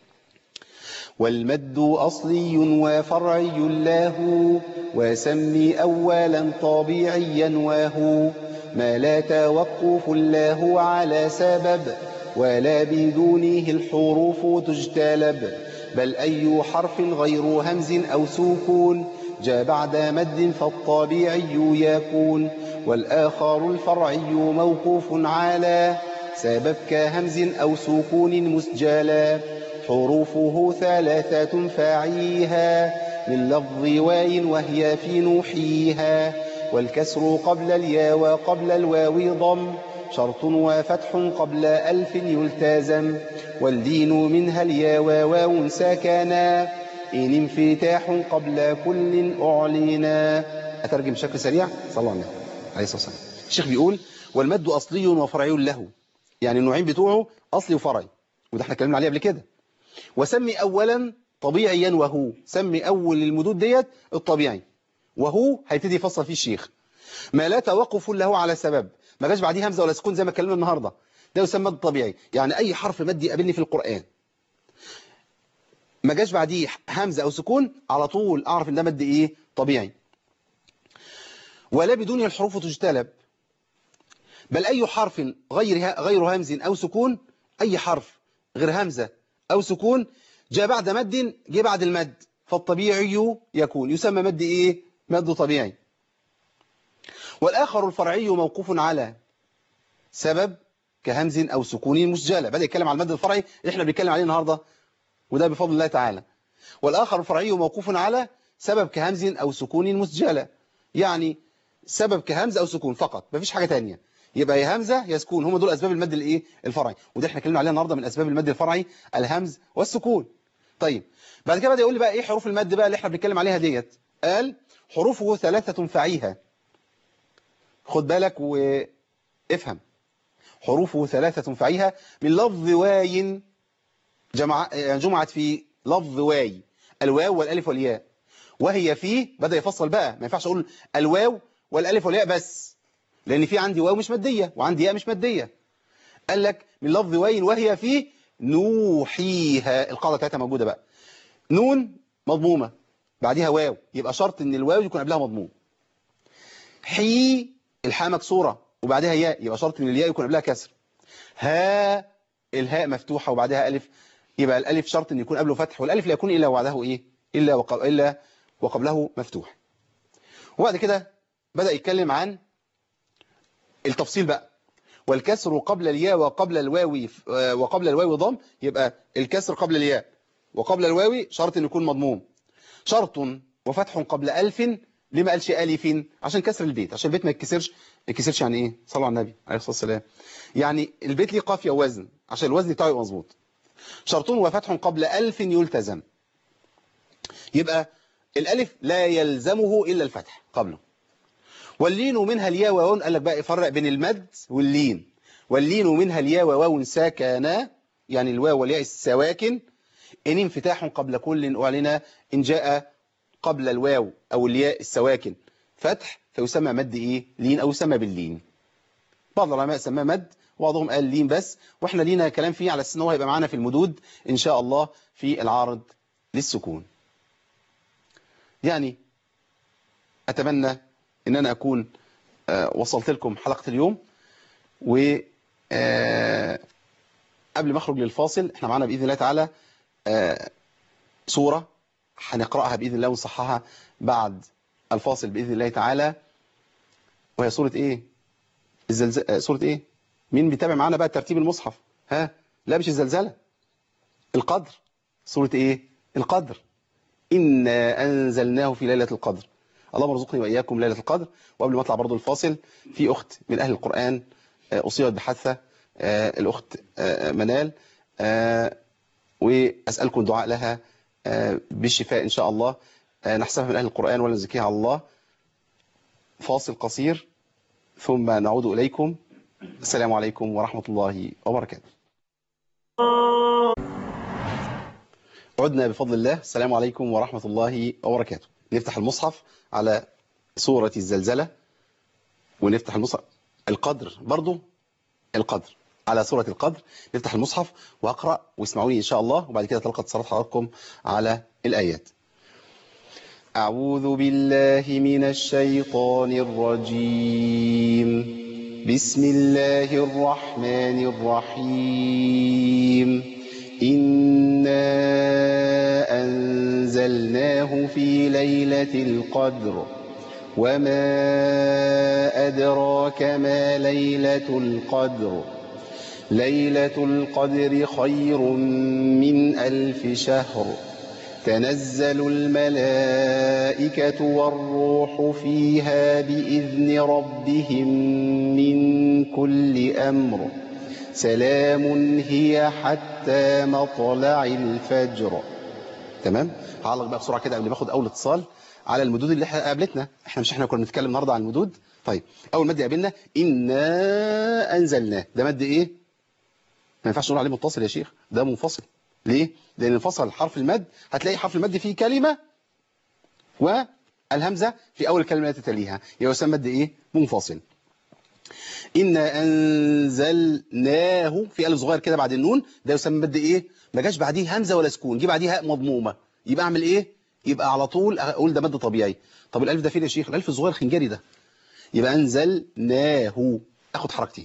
والمد أصلي وفرعي له وسمي أولا طبيعيا وهو ما لا توقف له على سبب ولا بدونه الحروف تجتلب بل أي حرف غير همز أو سكون جاء بعد مد فالطبيعي يكون والآخر الفرعي موقوف على سبب كهمز أو سكون مسجلا حروفه ثلاثة فاعيها من لفظ واي وهي في نوحيها والكسر قبل اليا وقبل الواو ضم شرط وفتح قبل ألف يلتزم والدين منها اليا وواو سكنا إن انفتاح قبل كل أعلنا أترجم بشكل سريع صلى الله عليه وسلم عليه الصلاة والسلام الشيخ بيقول والمد أصلي وفرعي له يعني النوعين بتوعه أصلي وفرعي وده احنا اتكلمنا عليه قبل كده وسمي أولا طبيعيا وهو سمي أول المدود ديت الطبيعي وهو هيبتدي يفصل فيه الشيخ ما لا توقف له على سبب ما جاش بعديه همزة ولا سكون زي ما اتكلمنا النهاردة ده يسمى الطبيعي يعني أي حرف مد يقابلني في القرآن ما جاش بعديه همزة أو سكون على طول أعرف إن ده مد إيه طبيعي ولا بدون الحروف تجتلب بل أي حرف غير غير همز أو سكون أي حرف غير همزة أو سكون جاء بعد مد جاء بعد المد فالطبيعي يكون يسمى مد إيه مد طبيعي والآخر الفرعي موقوف على سبب كهمز أو سكون مسجلة بدأ يتكلم على المد الفرعي اللي احنا بنتكلم عليه النهاردة وده بفضل الله تعالى والآخر الفرعي موقوف على سبب كهمز أو سكون مسجلة يعني سبب كهمز أو سكون فقط مفيش حاجة تانية يبقى يا همزة يا سكون هم دول أسباب المد الإيه الفرعي وده احنا اتكلمنا عليها النهاردة من أسباب المد الفرعي الهمز والسكون طيب بعد كده بدأ يقول لي بقى إيه حروف المد بقى اللي احنا بنتكلم عليها ديت قال حروفه ثلاثة فعيها خد بالك وافهم حروفه ثلاثة فعيها من لفظ واي جمع جمعت في لفظ واي الواو والالف والياء وهي في بدأ يفصل بقى ما ينفعش اقول الواو والالف والياء بس لان في عندي واو مش ماديه وعندي ياء مش ماديه قال لك من لفظ واي وهي في نوحيها القاعده بتاعتها موجوده بقى نون مضمومه بعديها واو يبقى شرط ان الواو يكون قبلها مضموم حي الحاء مكسوره وبعدها ياء يبقى شرط ان الياء يكون قبلها كسر ها الهاء مفتوحه وبعدها الف يبقى الالف شرط ان يكون قبله فتح والالف لا يكون الا وبعده ايه الا وقبل الا وقبله مفتوح وبعد كده بدأ يتكلم عن التفصيل بقى والكسر قبل الياء وقبل الواو وقبل الواو ضم يبقى الكسر قبل الياء وقبل الواو شرط ان يكون مضموم شرط وفتح قبل ألف لما قالش ألف عشان كسر البيت عشان البيت ما يتكسرش ما يتكسرش يعني ايه صلوا على النبي عليه الصلاة والسلام يعني البيت ليه قافية ووزن عشان الوزن بتاعه يبقى مظبوط شرط وفتح قبل ألف يلتزم يبقى الألف لا يلزمه إلا الفتح قبله واللين منها الياء وواو قال لك بقى يفرق بين المد واللين واللين منها الياء وواو ساكنا يعني الواو والياء السواكن إن انفتاح قبل كل أعلن إن جاء قبل الواو أو الياء السواكن فتح فيسمى مد إيه لين أو يسمى باللين بعض العلماء سماه مد وبعضهم قال لين بس واحنا لينا كلام فيه على أساس هو هيبقى معانا في المدود إن شاء الله في العارض للسكون يعني أتمنى ان انا اكون وصلت لكم حلقة اليوم و قبل ما اخرج للفاصل احنا معانا باذن الله تعالى آه، سوره هنقراها باذن الله ونصححها بعد الفاصل باذن الله تعالى وهي سوره ايه الزلزال آه، سوره ايه مين بيتابع معانا بقى ترتيب المصحف ها لا مش الزلزله القدر سوره ايه القدر إنا أنزلناه في ليلة القدر اللهم ارزقني وإياكم ليلة القدر وقبل ما أطلع برضو الفاصل في أخت من أهل القرآن آه، أصيبت بحادثة آه، الأخت آه، منال آه، وأسألكم الدعاء لها آه، بالشفاء إن شاء الله آه، نحسبها من أهل القرآن ولا نزكيها على الله فاصل قصير ثم نعود إليكم السلام عليكم ورحمة الله وبركاته عدنا بفضل الله السلام عليكم ورحمة الله وبركاته نفتح المصحف على سورة الزلزلة ونفتح المصحف القدر برضو القدر على سورة القدر نفتح المصحف وأقرأ واسمعوني إن شاء الله وبعد كده تلقى اتصالات حضراتكم على الآيات أعوذ بالله من الشيطان الرجيم بسم الله الرحمن الرحيم إنا أنزلناه في ليلة القدر وما أدراك ما ليلة القدر ليلة القدر خير من ألف شهر تنزل الملائكة والروح فيها بإذن ربهم من كل أمر سلام هي حتى مطلع الفجر تمام هعلق بقى بسرعه كده قبل ما اخد اول اتصال على المدود اللي احنا قابلتنا احنا مش احنا كنا بنتكلم النهارده عن المدود طيب اول مد يقابلنا انا انزلناه ده مد ايه ما ينفعش نقول عليه متصل يا شيخ ده منفصل ليه لان انفصل حرف المد هتلاقي حرف المد فيه كلمه والهمزه في اول كلمه التي تليها يبقى يسمى مد ايه منفصل إنا أنزلناه في ألف صغير كده بعد النون ده يسمى مد إيه ما جاش بعديه همزة ولا سكون جه بعديه هاء مضمومة يبقى أعمل إيه يبقى على طول أقول ده مد طبيعي طب الألف ده فين يا شيخ الألف الصغير الخنجري ده يبقى أنزلناه أخد حركتين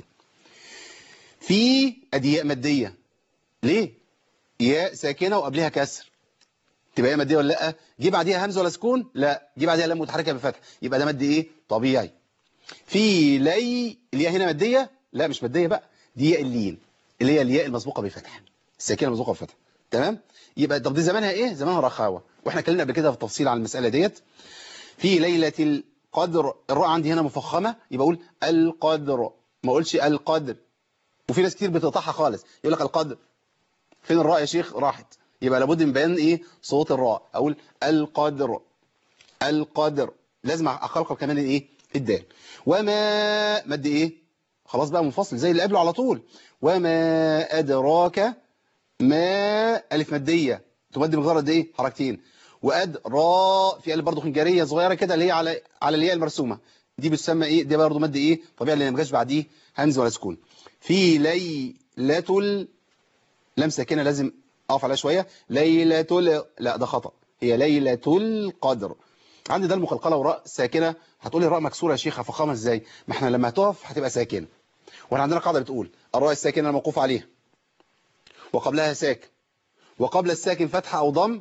في أدياء مادية ليه ياء ساكنة وقبلها كسر تبقى ياء مادية ولا لا جه بعديها همزة ولا سكون لا جه بعديها لام متحركة بفتح يبقى ده مد إيه طبيعي في لي الياء هنا مادية لا مش مادية بقى دي ياء اللين اللي هي الياء المسبوقة بفتح الساكنة المسبوقة بفتح تمام يبقى طب دي زمانها ايه زمانها رخاوة واحنا اتكلمنا قبل كده في التفصيل عن المسألة ديت في ليلة القدر الراء عندي هنا مفخمة يبقى اقول القدر ما اقولش القدر وفي ناس كتير بتقطعها خالص يقول لك القدر فين الراء يا شيخ راحت يبقى لابد من بيان ايه صوت الراء اقول القدر القدر لازم اخلق كمان ايه الدال وما مد ايه خلاص بقى منفصل زي اللي قبله على طول وما ادراك ما الف ماديه تمد بمقدار قد ايه حركتين واد را في الف برضه خنجريه صغيره كده اللي هي على على الياء المرسومه دي بتسمى ايه دي برضه مد ايه طبيعي اللي ما جاش بعديه همز ولا سكون في ليله ال... لام ساكنه لازم اقف عليها شويه ليله ال... لا ده خطا هي ليله القدر عندي ده المقلقله وراء ساكنه هتقولي الراء مكسوره يا شيخ هفخمها ازاي ما احنا لما هتقف هتبقى ساكنه واحنا عندنا قاعده بتقول الراء الساكنه الموقوف عليها وقبلها ساكن وقبل الساكن فتحه او ضم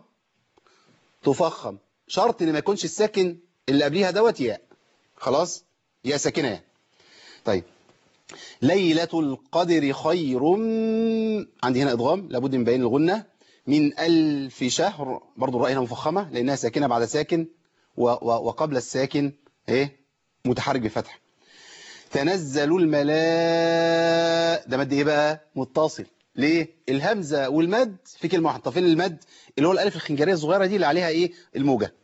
تفخم شرط ان ما يكونش الساكن اللي قبليها دوت ياء خلاص ياء ساكنه يعني. طيب ليلة القدر خير عندي هنا إضغام لابد من بيان الغنة من ألف شهر برضو الراء هنا مفخمة لأنها ساكنة بعد ساكن و و وقبل الساكن ايه متحرك بفتح تنزل الملاء ده مد ايه بقى متصل ليه الهمزة والمد في كلمة واحدة طب فين المد اللي هو الالف الخنجرية الصغيرة دي اللي عليها ايه الموجة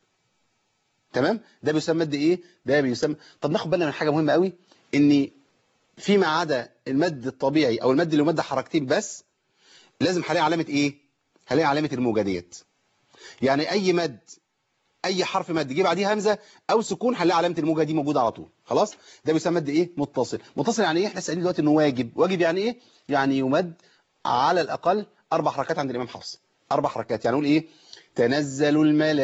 تمام ده بيسمى مد ايه ده بيسمى طب ناخد بالنا من حاجة مهمة قوي ان فيما عدا المد الطبيعي او المد اللي مد حركتين بس لازم هلاقي علامة ايه هلاقي علامة الموجة ديت يعني اي مد اي حرف مد يجي بعديه همزه او سكون هنلاقي علامه الموجه دي موجوده على طول خلاص ده بيسمى مد ايه متصل متصل يعني ايه احنا سالين دلوقتي انه واجب واجب يعني ايه يعني يمد على الاقل اربع حركات عند الامام حفص اربع حركات يعني نقول ايه تنزل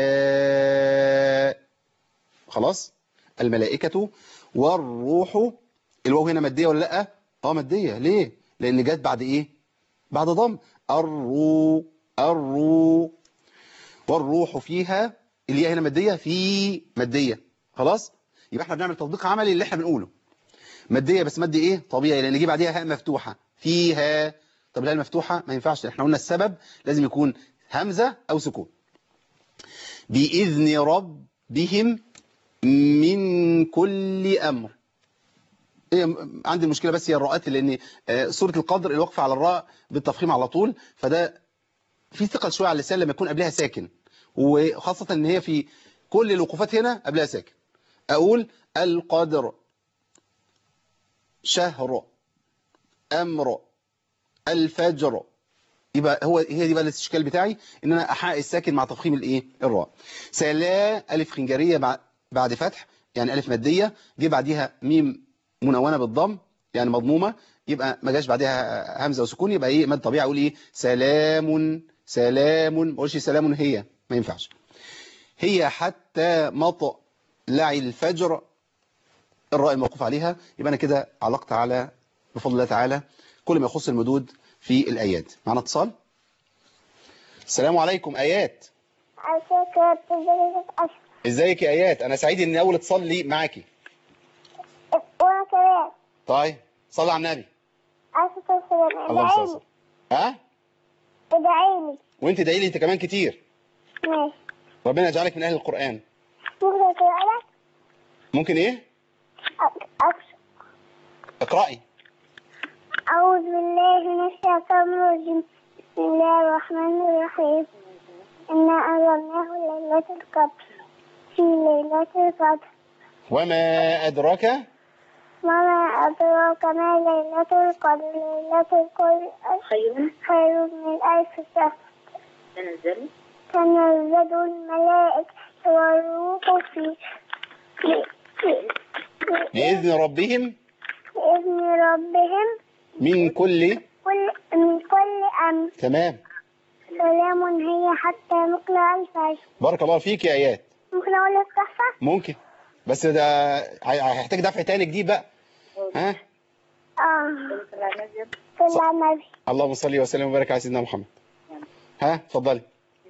الملائكه خلاص الملائكه والروح الواو هنا ماديه ولا لا اه ماديه ليه لان جت بعد ايه بعد ضم الرو الرو والروح فيها الياء هنا مادية في مادية خلاص يبقى احنا بنعمل تطبيق عملي اللي احنا بنقوله مادية بس مادي ايه طبيعي لان يجي بعديها هاء مفتوحة فيها طب الهاء المفتوحة ما ينفعش احنا قلنا السبب لازم يكون همزة او سكون بإذن ربهم من كل أمر هي عندي المشكلة بس هي الراءات لأن آه، سورة القدر الوقف على الراء بالتفخيم على طول فده في ثقل شوية على اللسان لما يكون قبلها ساكن وخاصة ان هي في كل الوقوفات هنا قبلها ساكن أقول القدر شهر أمر الفجر يبقى هو هي دي بقى الاستشكال بتاعي ان انا احقق الساكن مع تفخيم الايه الراء سلا الف خنجريه بعد بعد فتح يعني الف ماديه جه بعديها ميم منونه بالضم يعني مضمومه يبقى ما جاش بعدها همزه وسكون يبقى ايه مد طبيعي اقول ايه سلام سلام ما اقولش سلام هي ما ينفعش هي حتى مطلع الفجر الراء الموقوف عليها يبقى انا كده علقت على بفضل الله تعالى كل ما يخص المدود في الآيات معنا اتصال السلام عليكم آيات الفكرة بتدرس أشهر ازيك يا آيات أنا سعيد إن أول اتصال لي معاكي وأنا كمان طيب صلي على النبي أسف السلام اللهم صل ادعيلي وسلم ها ادعيلي وانت ادعي لي انت كمان كتير ماشي ربنا يجعلك من أهل القرآن ممكن أقرأ لك ممكن إيه أك- أكشف اقرأي أعوذ بالله من الشيطان الرجيم بسم الله الرحمن الرحيم إنا أنزلناه ليلة القدر في ليلة القدر وما أدراك وما أدراك ما ليلة القدر ليلة القدر خير خير من ألف شهر تنزل تنزل الملائكة والروح فيه بإذن ربهم بإذن ربهم من كل كل من كل أمر تمام سلام هي حتى مطلع الفجر بارك الله فيك يا آيات ممكن أقول لك تحفة؟ ممكن بس ده هي- هيحتاج دفع تاني جديد بقى ها آه طلع نزل صلى على النبي اللهم صل وسلم وبارك على سيدنا محمد ها اتفضلي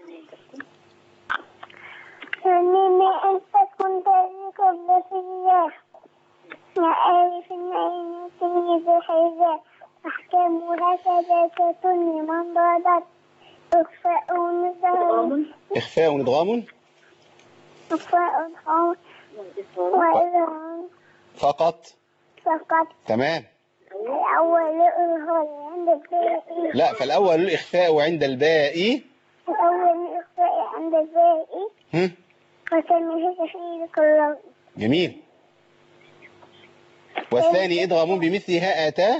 سنين أنت كنت قبل سياه معارف النعيم تميز الحجاب أحكامها ثلاثة لمن ضادت إخفاء نزار قام إخفاء وإدغام إخفاء حول وإصرار وإظهار فقط فقط تمام الأول إظهار عند الباقي لا فالأول الإخفاء عند الباء الأول الإخفاء عند الباقي هم؟ وسميه تحرير كله جميل والثاني إدغام بمثلها آتاه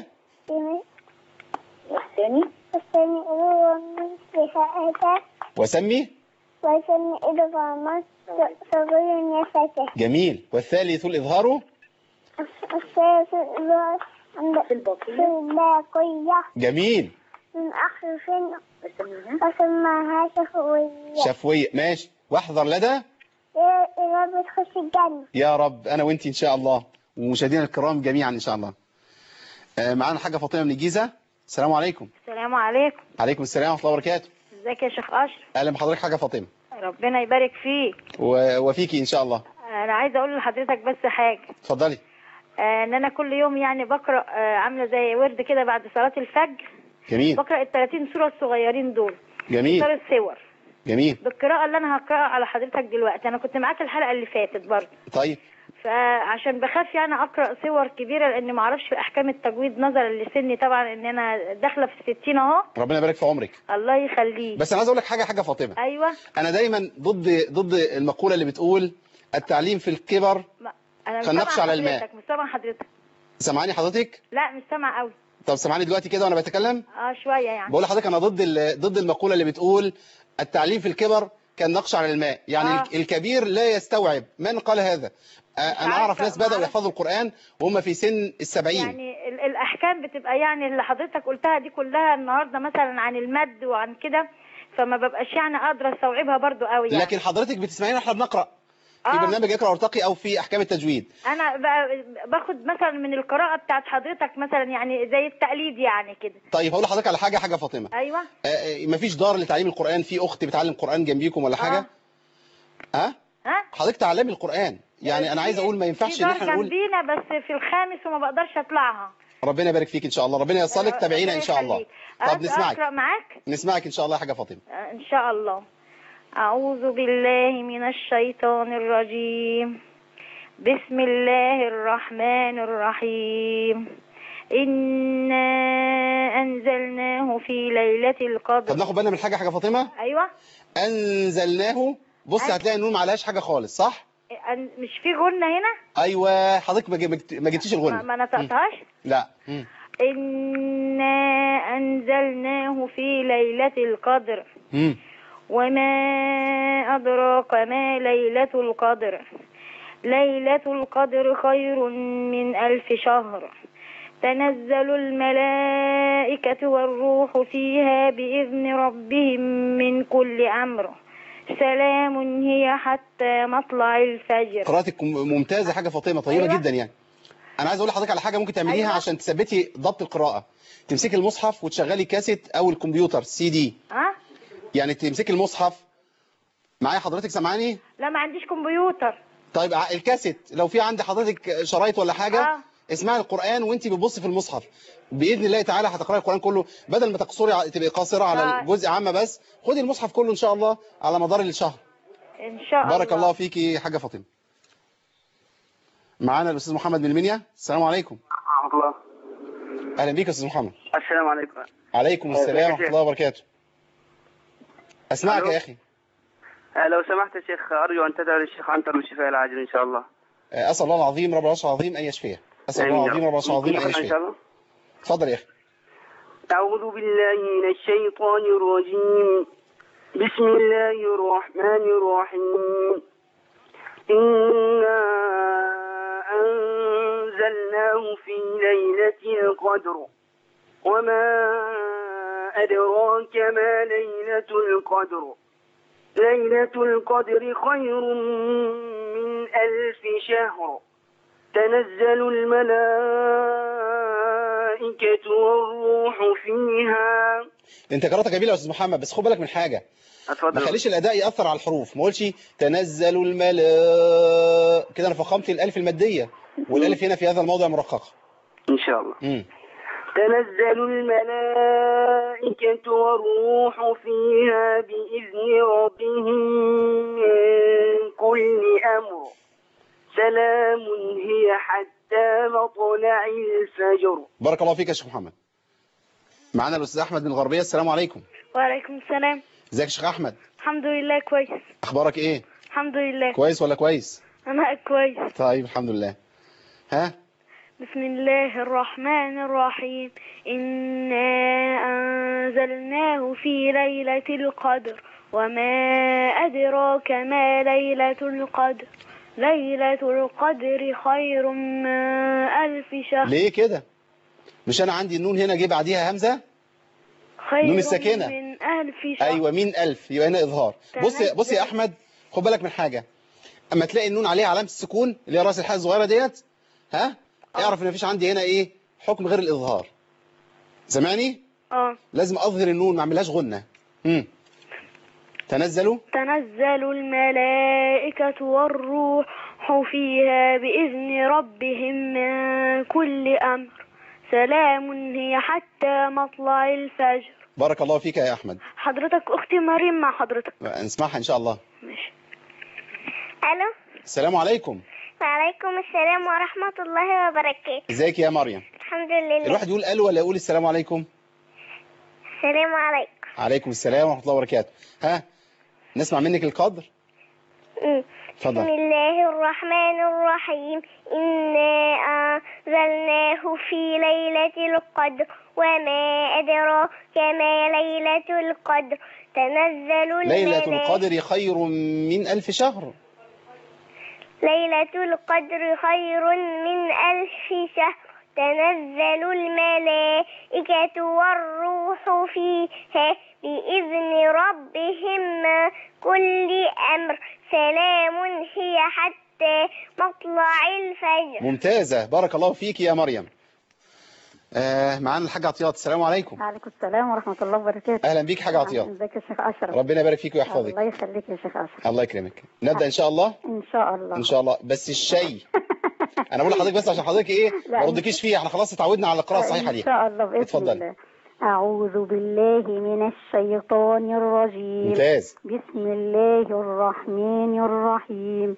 والثاني والثاني إظهار مثلها أتى وسمي وسمي إدغاما صغير يفتح جميل والثالث الإظهار الثالث الإظهار عند في الباقية في الباقية جميل من أحرف وسميها وسماها شفوية شفوية ماشي واحذر لدى يا رب تخش الجنة يا رب أنا وإنتي إن شاء الله ومشاهدينا الكرام جميعا إن شاء الله آه، معانا حاجة فاطمة من الجيزة السلام عليكم السلام عليكم عليكم السلام ورحمة الله وبركاته ازيك يا شيخ اشرف أهلا بحضرتك حاجة فاطمة ربنا يبارك فيك و- وفيكي إن شاء الله انا عايزه اقول لحضرتك بس حاجه اتفضلي آه، ان انا كل يوم يعني بقرا آه، عامله زي ورد كده بعد صلاه الفجر جميل بقرا ال 30 سوره الصغيرين دول جميل سوره الصور جميل بالقراءه اللي انا هقراها على حضرتك دلوقتي انا كنت معاك الحلقه اللي فاتت برضه طيب فعشان بخاف يعني اقرا صور كبيره لان ما اعرفش احكام التجويد نظرا لسني طبعا ان انا داخله في الستين اهو ربنا يبارك في عمرك الله يخليك بس أنا عايز أقول لك حاجة حاجة فاطمة ايوه أنا دايما ضد ضد المقولة اللي بتقول التعليم في الكبر ما- انا مش كالنقش سامعة على الماء. حضرتك مش سامعه حضرتك سامعاني حضرتك لا مش سامعه قوي طب سامعاني دلوقتي كده وأنا بتكلم اه شويه يعني بقول لحضرتك أنا ضد ال- ضد المقولة اللي بتقول التعليم في الكبر كالنقش على الماء يعني آه. الك- الكبير لا يستوعب من قال هذا آه، أنا عارفة، أعرف ناس ما بدأوا أعرف. يحفظوا القرآن وهم في سن السبعين يعني ال- الاحكام بتبقى يعني اللي حضرتك قلتها دي كلها النهارده مثلا عن المد وعن كده فما ببقاش يعني قادره استوعبها برضو قوي يعني لكن حضرتك بتسمعينا احنا بنقرأ في آه. برنامج اقرا وارتقي او في احكام التجويد انا ب- باخد مثلا من القراءه بتاعت حضرتك مثلا يعني زي التقليد يعني كده طيب هقول لحضرتك على حاجه حاجه فاطمه ايوه آه، آه، مفيش دار لتعليم القران في اخت بتعلم قران جنبيكم ولا حاجه ها ها حضرتك تعلمي القران يعني انا عايز اقول ما ينفعش في ان دار احنا نقول جنبينا بس في الخامس وما بقدرش اطلعها ربنا يبارك فيك ان شاء الله ربنا ييسر لك تابعينا ان شاء الله يخليك. طب أس- نسمعك اقرا معاك نسمعك ان شاء الله يا حاجه فاطمه آه، إن شاء الله أعوذ بالله من الشيطان الرجيم بسم الله الرحمن الرحيم إنا أنزلناه في ليلة طب القدر ناخد بالنا من حاجه يا حاجه فاطمه أيوة انزلناه بص أيوة. هتلاقي النون ما عليهاش حاجه خالص صح أن- مش في غنة هنا ايوه حضرتك ما جبت- ما جبتيش ما, الغنى ما نطقتهاش لا مم. إنا أنزلناه في ليلة القدر مم. وما أدراك ما ليلة القدر ليلة القدر خير من ألف شهر تنزل الملائكة والروح فيها بإذن ربهم من كل أمر سلام هي حتى مطلع الفجر قراءتك ممتازه يا حاجه فاطمه طيبه أيوة. جدا يعني انا عايز اقول لحضرتك على حاجه ممكن تعمليها أيوة. عشان تثبتي ضبط القراءه تمسكي المصحف وتشغلي كاسيت او الكمبيوتر سي دي ها؟ يعني تمسكي المصحف معايا حضرتك سامعاني لا ما عنديش كمبيوتر طيب ع- الكاسيت لو في عند حضرتك شرايط ولا حاجه آه. اسمعي القران وانت بتبصي في المصحف باذن الله تعالى هتقراي القران كله بدل ما تقصري ع- تبقي قاصره على آه. الجزء عامه بس خدي المصحف كله ان شاء الله على مدار الشهر إن شاء الله بارك الله فيكي حاجه فاطمه معانا الاستاذ محمد من المنيا السلام عليكم ورحمة الله اهلا بيك يا استاذ محمد السلام عليكم عليكم السلام ورحمه الله وبركاته اسمعك ألو. يا اخي آه، لو سمحت يا شيخ أرجو أن تدعو للشيخ عنتر بالشفاء العاجل إن شاء الله آه، اسال الله العظيم رب العرش العظيم ان يشفيه اسال الله آمين. العظيم رب العرش العظيم ان ممكن إن يشفيه شاء الله اتفضل يا اخي أعوذ بالله من الشيطان الرجيم بسم الله الرحمن الرحيم إنا أنزلناه في ليلة القدر وما أدراك ما ليلة القدر ليلة القدر خير من ألف شهر تنزل الملائكة والروح فيها انت قراءتك جميله يا استاذ محمد بس خد بالك من حاجه ما اتفضل خليش الاداء ياثر على الحروف ما اقولش تنزل الملاء كده انا فخمت الالف الماديه والالف هنا في هذا الموضع مرققه إن شاء الله امم تنزل الملائكة والروح فيها بإذن ربهم من كل أمر سلام هي حتى مطلع الفجر بارك الله فيك يا شيخ محمد معانا الاستاذ احمد من الغربيه السلام عليكم وعليكم السلام ازيك يا شيخ احمد الحمد لله كويس اخبارك ايه الحمد لله كويس ولا كويس أنا كويس طيب الحمد لله ها بسم الله الرحمن الرحيم إنا أنزلناه في ليلة القدر وما أدراك ما ليلة القدر ليلة القدر خير من ألف شهر ليه كده مش انا عندي النون هنا جه بعديها همزه خير نون الساكنة. من ألف شهر ايوه مين الف يبقى هنا اظهار بص يا- بص يا احمد خد بالك من حاجه اما تلاقي النون عليها علامه السكون اللي هي راس الحاء الصغيره ديت ها اعرف ان مفيش عندي هنا ايه حكم غير الاظهار سامعني اه لازم اظهر النون ما اعملهاش غنه امم تنزلوا تنزل الملائكة والروح فيها بإذن ربهم من كل أمر سلام هي حتى مطلع الفجر بارك الله فيك يا احمد حضرتك أختي مريم مع حضرتك نسمعها ان شاء الله ماشي ألو السلام عليكم وعليكم السلام ورحمة الله وبركاته ازيك يا مريم الحمد لله الواحد يقول الو ولا يقول السلام عليكم السلام عليكم عليكم السلام ورحمه الله وبركاته ها نسمع منك القدر مم. بسم اتفضل الله الرحمن الرحيم إنا أنزلناه في ليلة القدر وما أدراك ما ليلة القدر تنزل ليلة الملائكة القدر خير من ألف شهر ليلة القدر خير من ألف شهر تنزل الملائكة والروح فيها بإذن ربهم من كل أمر سلام هي حتى ممتازة بارك الله فيك يا مريم آه معانا الحاج عطيات السلام عليكم وعليكم السلام ورحمة الله وبركاته أهلا بيك حاج عطيات ازيك يا شيخ أشرف ربنا يبارك فيك ويحفظك الله يخليك يا شيخ أشرف الله يكرمك نبدأ إن شاء الله إن شاء الله إن شاء الله بس الشيء أنا بقول لحضرتك بس عشان حضرتك إيه لا، ما ردكيش فيه احنا خلاص اتعودنا على القراءة الصحيحة إن دي شاء الله بإذن اتفضلي. الله أعوذ بالله من الشيطان الرجيم ممتاز بسم الله الرحمن الرحيم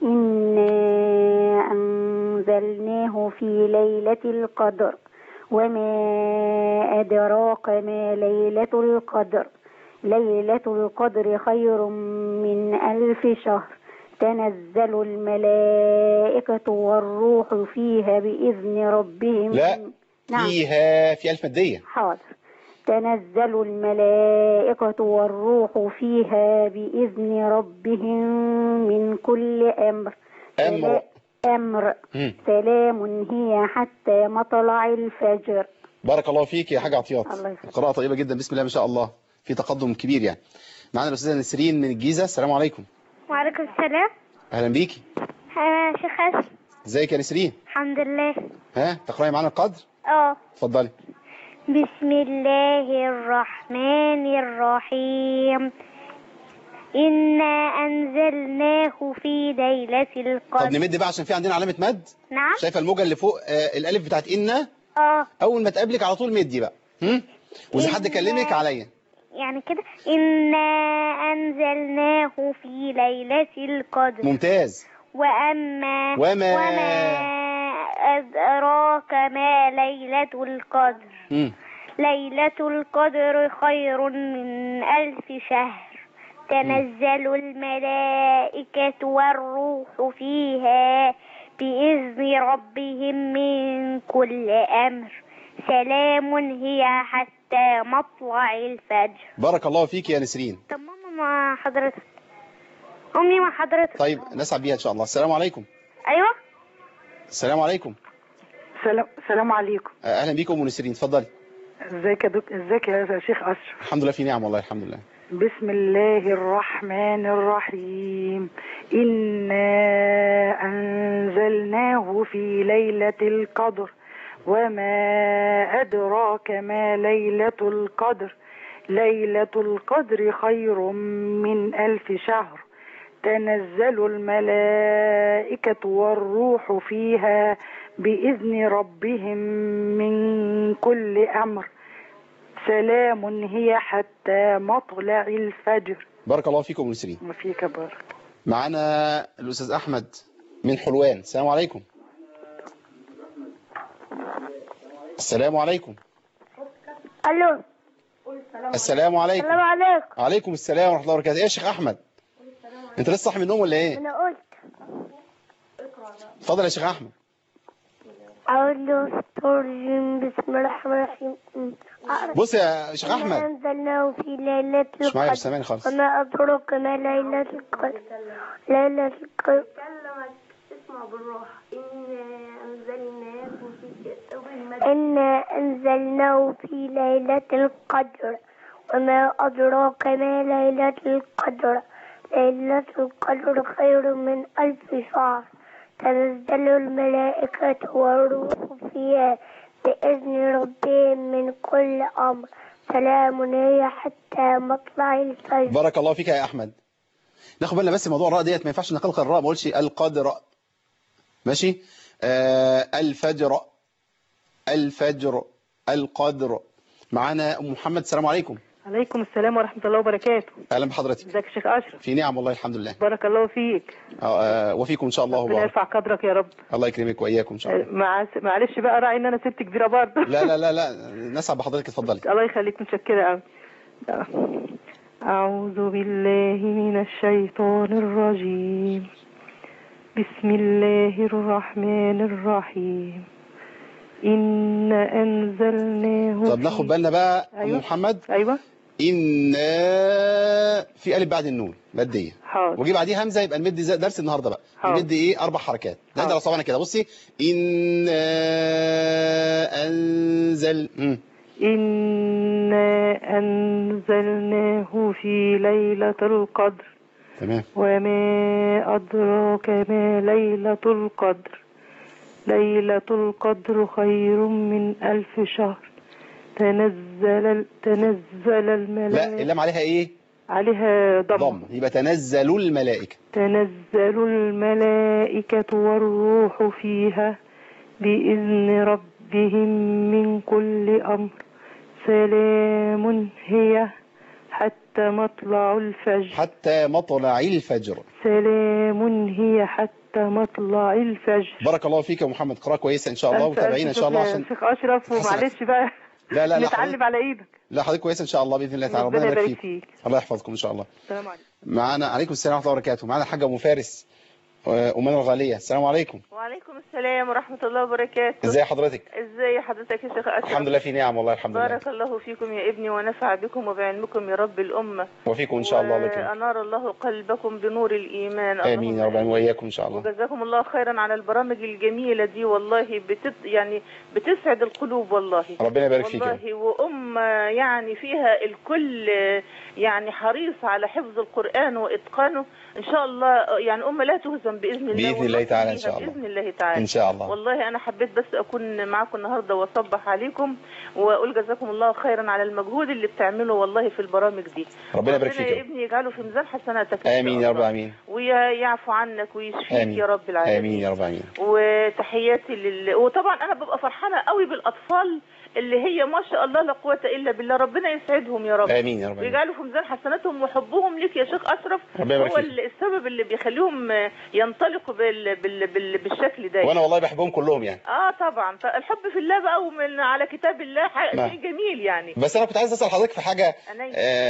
إنا أنزلناه في ليلة القدر وما أدراك ما ليلة القدر ليلة القدر خير من ألف شهر تنزل الملائكة والروح فيها بإذن ربهم لا نعم فيها في ألف مادية حاضر تنزل الملائكة والروح فيها بإذن ربهم من كل أمر أمر. أمر مم. سلام هي حتى مطلع الفجر بارك الله فيك يا حاج عطيات الله يخليك. قراءة طيبة جدا بسم الله ما شاء الله في تقدم كبير يعني معانا الأستاذة نسرين من الجيزة السلام عليكم وعليكم السلام أهلا بيكي أنا شيخ أسر ازيك يا نسرين الحمد لله ها تقرأي معانا القدر اه اتفضلي بسم الله الرحمن الرحيم إنا أنزلناه في ليلة طب القدر نمد بقى عشان في عندنا علامة مد نعم شايفة الموجة اللي فوق آه الألف بتاعت إنا اه أول ما تقابلك على طول مدي بقى هم؟ وإذا حد إنا- كلمك عليا يعني كده إنا أنزلناه في ليلة القدر ممتاز وأما وما- وما أدراك ما ليلة القدر هم. ليلة القدر خير من ألف شهر تنزل الملائكة والروح فيها بإذن ربهم من كل أمر سلام هي حتى مطلع الفجر بارك الله فيك يا نسرين طب ماما مع حضرتك أمي مع حضرتك طيب نسعد بيها إن شاء الله السلام عليكم أيوة السلام عليكم سلام سلام عليكم آه، أهلا بيكم أم نسرين اتفضلي ازيك يا دك... ازيك يا شيخ اشرف الحمد لله في نعم والله الحمد لله بسم الله الرحمن الرحيم إنا أنزلناه في ليلة القدر وما أدراك ما ليلة القدر ليلة القدر خير من ألف شهر تنزل الملائكة والروح فيها بإذن ربهم من كل أمر سلام هي حتى مطلع الفجر بارك الله فيكم أم نسرين وفيك بارك معانا الأستاذ أحمد من حلوان السلام عليكم السلام عليكم ألو السلام عليكم السلام عليكم عليكم السلام ورحمة الله وبركاته ايه يا شيخ أحمد انت لسه صاحي من النوم ولا ايه أنا قلت اتفضل يا شيخ أحمد أعوذ بالله بسم الله الرحمن الرحيم بص يا شيخ إنا أحمد أنزلناه في ليلة مش معايا القدر مش سامعني خالص وما أدرك ما ليلة القدر ليلة القدر إنا أنزلناه في ليلة القدر وما أدراك ما ليلة القدر ليلة القدر خير من ألف شهر تنزل الملائكة والروح فيها بإذن ربهم من كل أمر سلام هي حتى مطلع الفجر بارك الله فيك يا أحمد ناخد بالنا بس موضوع الراء ديت ما ينفعش نقلق الراء ما اقولش القدر ماشي آه الفجر الفجر القدر معانا أم محمد السلام عليكم عليكم السلام ورحمة الله وبركاته أهلا بحضرتك ازيك يا شيخ أشرف في نعم والله الحمد لله بارك الله فيك آه آه وفيكم إن شاء الله ربنا وبارك يرفع قدرك يا رب الله يكرمك وإياكم إن شاء الله مع... معلش بقى راعي ان انا ست كبيرة برضه لا لا لا لا نسعد بحضرتك اتفضلي الله يخليك متشكرة قوي أعوذ بالله من الشيطان الرجيم بسم الله الرحمن الرحيم إنا أنزلناه طب ناخد بالنا بقى أم أيوة. محمد أيوة إنا في ألف بعد النون مادية حاضر وجي بعديه همزة يبقى نمد زي درس النهاردة بقى حاضر. نمد إيه أربع حركات نعد حاضر. على صوابعنا كده بصي إنا أنزل مم. إنا أنزلناه في ليلة القدر تمام وما أدراك ما ليلة القدر ليلة القدر خير من ألف شهر تنزل تنزل لا الملائكة اللام عليها ايه عليها ضم ضم يبقى تنزل الملائكة تنزل الملائكة والروح فيها بإذن ربهم من كل أمر سلام هي حتى مطلع الفجر حتى مطلع الفجر سلام هي حتى مطلع الفجر بارك الله فيك يا محمد قراءة كويسة ان شاء الله ألف وتابعينا ان ألف شاء الله شكر يا عشان شيخ أشرف حسنا. ومعلش بقى لا لا لا نتعلم حضرتك على إيدك لا حضرتك كويسة ان شاء الله باذن الله تعالى ربنا ربنا يبارك يبارك فيك فيك الله يحفظكم ان شاء الله السلام عليكم معانا عليكم السلام ورحمة الله وبركاته معانا الحاجة ام فارس آه، امنا الغالية السلام عليكم وعليكم السلام ورحمة الله وبركاته ازي حضرتك ازاي حضرتك يا شيخ أشرف الحمد لله في نعم والله الحمد لله بارك الله فيكم يا ابني ونفع بكم وبعلمكم يا رب الأمة وفيكم ان شاء الله الله يكرمك وأنار الله قلبكم بنور الإيمان امين اللهم يا رب العالمين واياكم ان شاء الله وجزاكم الله خيرا على البرامج الجميلة دي والله بتت يعني بتسعد القلوب والله ربنا يبارك فيك يا رب. والله وأمة يعني فيها الكل يعني حريص على حفظ القرآن وإتقانه إن شاء الله يعني أمة لا تهزم بإذن الله بإذن الله والله تعالى إن فيها شاء الله. بإذن الله تعالى ان شاء الله والله انا حبيت بس اكون معاكم النهارده واصبح عليكم واقول جزاكم الله خيرا على المجهود اللي بتعمله والله في البرامج دي ربنا يبارك ربنا فيك يا يا رب. ابني يجعله في ميزان حسناتك إن شاء امين يا رب الله. العالمين ويعفو عنك ويشفيك آمين. يا رب العالمين امين يا رب العالمين وتحياتي لل وطبعا انا ببقى فرحانه قوي بالاطفال اللي هي ما شاء الله لا قوه الا بالله ربنا يسعدهم يا رب امين يا رب العالمين ويجعله في ميزان حسناتهم وحبهم ليك يا شيخ اشرف ربنا يبارك هو فيك. السبب اللي بيخليهم ينطلقوا بال... بال... بال... بالشكل ده وانا والله بحبهم كلهم يعني اه طبعا فالحب في الله بقى ومن على كتاب الله ح- نعم. شيء جميل يعني بس انا كنت عايز اسال حضرتك في حاجه أنا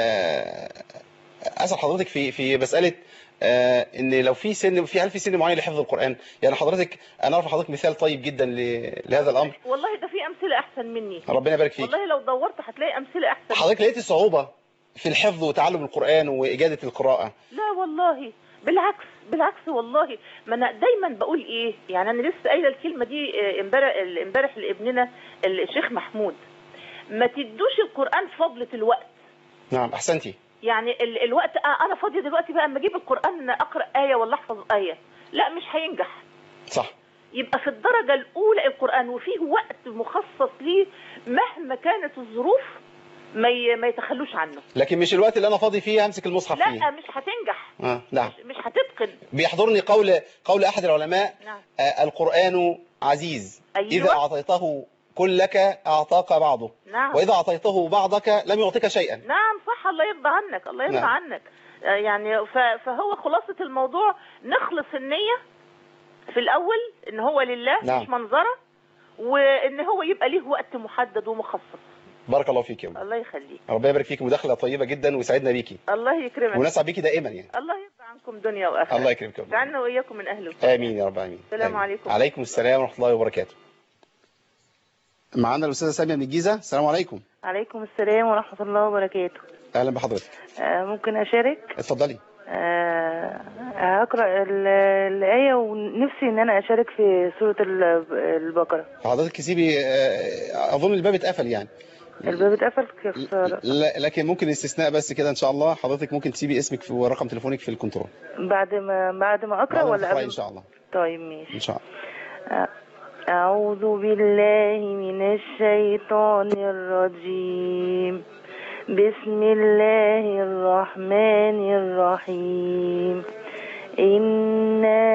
آه، اسال حضرتك في في مساله آه، ان لو في سن في هل في سن معين لحفظ القران يعني حضرتك انا اعرف حضرتك مثال طيب جدا ل- لهذا الامر والله ده في امثله احسن مني ربنا يبارك فيك والله لو دورت هتلاقي امثله احسن حضرتك لقيت صعوبه في الحفظ وتعلم القران واجاده القراءه لا والله بالعكس بالعكس والله ما انا دايما بقول ايه يعني انا لسه قايله الكلمه دي آه، امبارح امبارح لابننا الشيخ محمود ما تدوش القران فضله الوقت نعم احسنتي يعني ال الوقت آه انا فاضيه دلوقتي بقى اما اجيب القران اقرا ايه ولا احفظ ايه لا مش هينجح صح يبقى في الدرجة الأولى القرآن وفيه وقت مخصص ليه مهما كانت الظروف ما ي- ما يتخلوش عنه لكن مش الوقت اللي انا فاضي فيه امسك المصحف لا فيه مش هتنجح اه نعم مش, مش هتتقن بيحضرني قول قول احد العلماء نعم آه، القران عزيز أيوة. اذا اعطيته كلك اعطاك بعضه نعم واذا اعطيته بعضك لم يعطيك شيئا نعم صح الله يرضى عنك الله يرضى نعم. عنك آه، يعني ف- فهو خلاصة الموضوع نخلص النية في الأول إن هو لله نعم. مش منظرة وإن هو يبقى ليه وقت محدد ومخصص بارك الله فيك يا أم. الله يخليك ربنا يبارك فيك مداخله طيبه جدا ويسعدنا بيكي الله يكرمك ونسعد بيكي دائما يعني الله يرضى عنكم دنيا وآخرة الله يكرمك يا أم. جعلنا وإياكم من أهله امين يا رب العالمين السلام آمين. عليكم. عليكم السلام ورحمه الله وبركاته معانا الاستاذه ساميه من الجيزه السلام عليكم عليكم السلام ورحمة الله وبركاته اهلا بحضرتك آه، ممكن أشارك اتفضلي آه، هقرأ ال- الآية ونفسي إن أنا أشارك في سورة ال- البقرة حضرتك سيبي آه، اظن الباب اتقفل يعني الباب اتقفل كيف لا لكن ممكن استثناء بس كده ان شاء الله حضرتك ممكن تسيبي اسمك في ورقم تليفونك في الكنترول بعد ما بعد ما أقرأ بعد ما ولا تقرأي قبل ان شاء الله طيب ماشي ان شاء الله أعوذ بالله من الشيطان الرجيم بسم الله الرحمن الرحيم إنا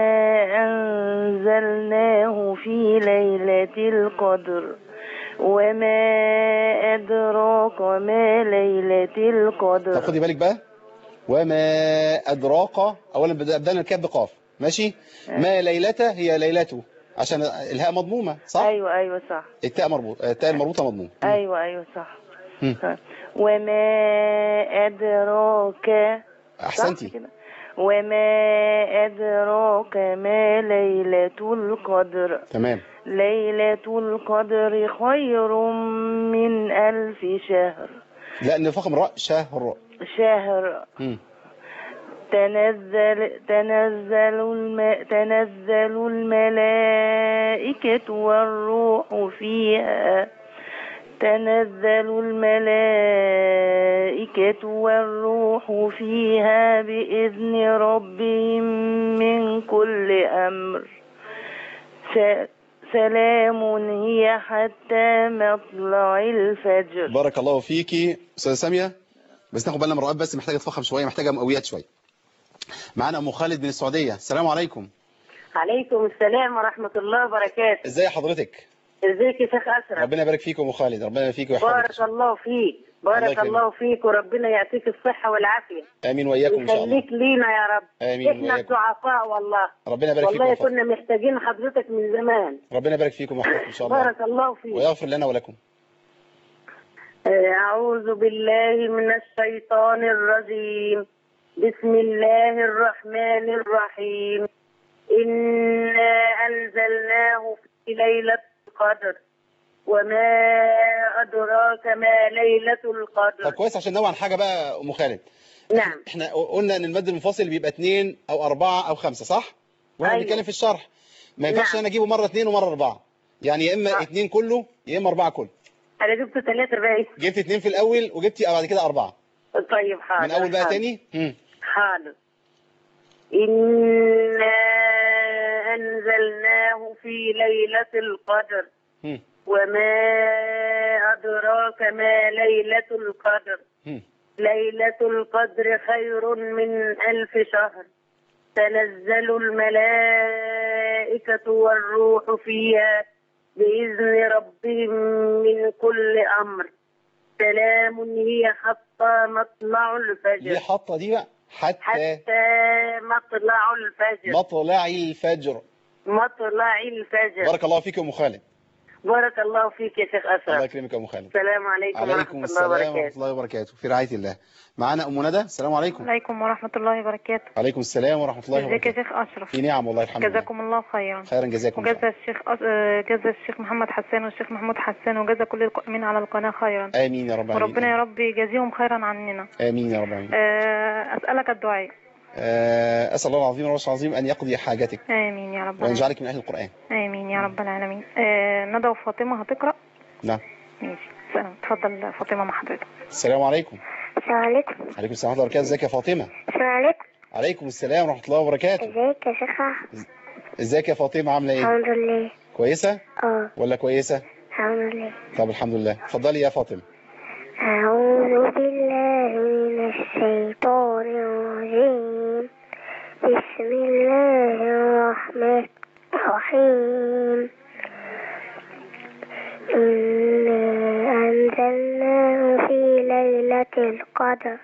أنزلناه في ليلة القدر وما أدراك ما ليلة طب القدر خدي بالك بقى وما ادراك اولا بدا- بدانا الكاب بقاف ماشي ما ليلته هي ليلته عشان الهاء مضمومه صح أيوة أيوة صح التاء مربوط التاء المربوطه مضمومه أيوة أيوة صح مم. وما أدراك احسنتي صح كده؟ وما أدراك ما ليلة القدر تمام ليلة القدر خير من ألف شهر لا نفخم راء شهر شهر مم. تنزل تنزل الم تنزل الملائكة والروح فيها تنزل الملائكة والروح فيها بإذن ربهم من كل أمر س- سلام هي حتى مطلع الفجر بارك الله فيكي استاذه ساميه بس ناخد بالنا من الرقاب بس محتاجه تفخم شويه محتاجه مقويات شويه معانا ام خالد من السعوديه السلام عليكم عليكم السلام ورحمة الله وبركاته ازاي حضرتك ازيك يا شيخ أسرع ربنا يبارك فيك يا ام خالد ربنا يبارك فيك ويحفظك بارك الله فيك الله بارك يكرمك. الله فيك وربنا يعطيك الصحة والعافية امين واياكم ان شاء الله يخليك لينا يا رب آمين احنا وإياكم. الضعفاء والله ربنا يبارك فيكم والله ويحفظك كنا محتاجين حضرتك من زمان ربنا يبارك فيكم ويحفظكم ان شاء الله بارك الله فيك ويغفر لنا ولكم أعوذ بالله من الشيطان الرجيم بسم الله الرحمن الرحيم إنا أنزلناه في ليلة القدر وما أدراك ما ليلة طب القدر كويس عشان نوع عن حاجه بقى ام خالد نعم احنا قلنا ان المد المنفصل بيبقى اثنين او اربعه او خمسه صح واحنا أيوة. بنتكلم في الشرح ما ينفعش نعم. انا اجيبه مره اثنين ومره اربعه يعني يا اما آه. اثنين كله يا اما اربعه كله أنا جبت ثلاثة بقى جبت اثنين في الاول وجبت بعد كده اربعه طيب حاضر من اول بقى حاضر. تاني مم. حاضر إنا أنزلناه في ليلة القدر مم. وما أدراك ما ليلة القدر مم. ليلة القدر خير من ألف شهر تنزل الملائكة والروح فيها بإذن ربهم من كل أمر سلام هي حتى مطلع دي الفجر حاطه دي بقى حتى حتى مطلع الفجر مطلع الفجر مطلع الفجر بارك الله فيك يا ام خالد بارك الله فيك يا شيخ الله أسرع يكرمك يا ام خالد السلام عليكم, عليكم ورحمة الله السلام ورحمه وبركاته الله وبركاته في رعايه الله معانا ام ندى السلام عليكم عليكم ورحمة الله وبركاته عليكم السلام ورحمه الله ازيك يا وبركاته شيخ أشرف في نعم والله الحمد لله جزاكم الله خيرا خيرا جزاكم إن شاء وجزا الشيخ أس... آه، جزا الشيخ محمد حسان والشيخ محمود حسان وجزا كل القائمين على القناة خيرا الله. امين يا رب العالمين وربنا يا رب يجازيهم خيرا عننا امين يا رب العالمين آه، أسألك الدعاء آه، اسال الله العظيم والعرش العظيم ان يقضي حاجتك آمين يا رب وان العالمين يجعلك من اهل القران آمين يا رب العالمين آه، ندى وفاطمة هتقرأ نعم ماشي سلام اتفضل فاطمة مع حضرتك السلام عليكم السلام عليكم عليكم السلام ورحمه الله وبركاته ازيك يا فاطمه السلام عليكم عليكم السلام ورحمه الله وبركاته ازيك يا شيخ أحمد؟ ازيك يا فاطمه عامله ايه الحمد لله كويسه اه ولا كويسه الحمد لله طب الحمد لله اتفضلي يا فاطمه أعوذ بالله من الشيطان الرجيم بسم الله الرحمن الرحيم إنا أنزلناه في ليلة القدر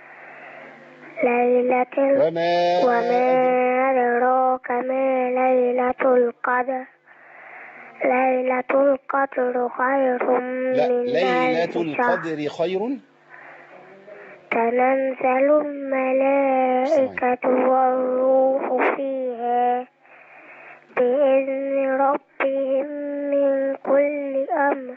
ليلة ال- وما وما أدراك ما ليلة القدر ليلة القدر خير لا من ليلة ألف شهر القدر خير تنزل الملائكة والروح فيها بإذن ربهم من كل أمر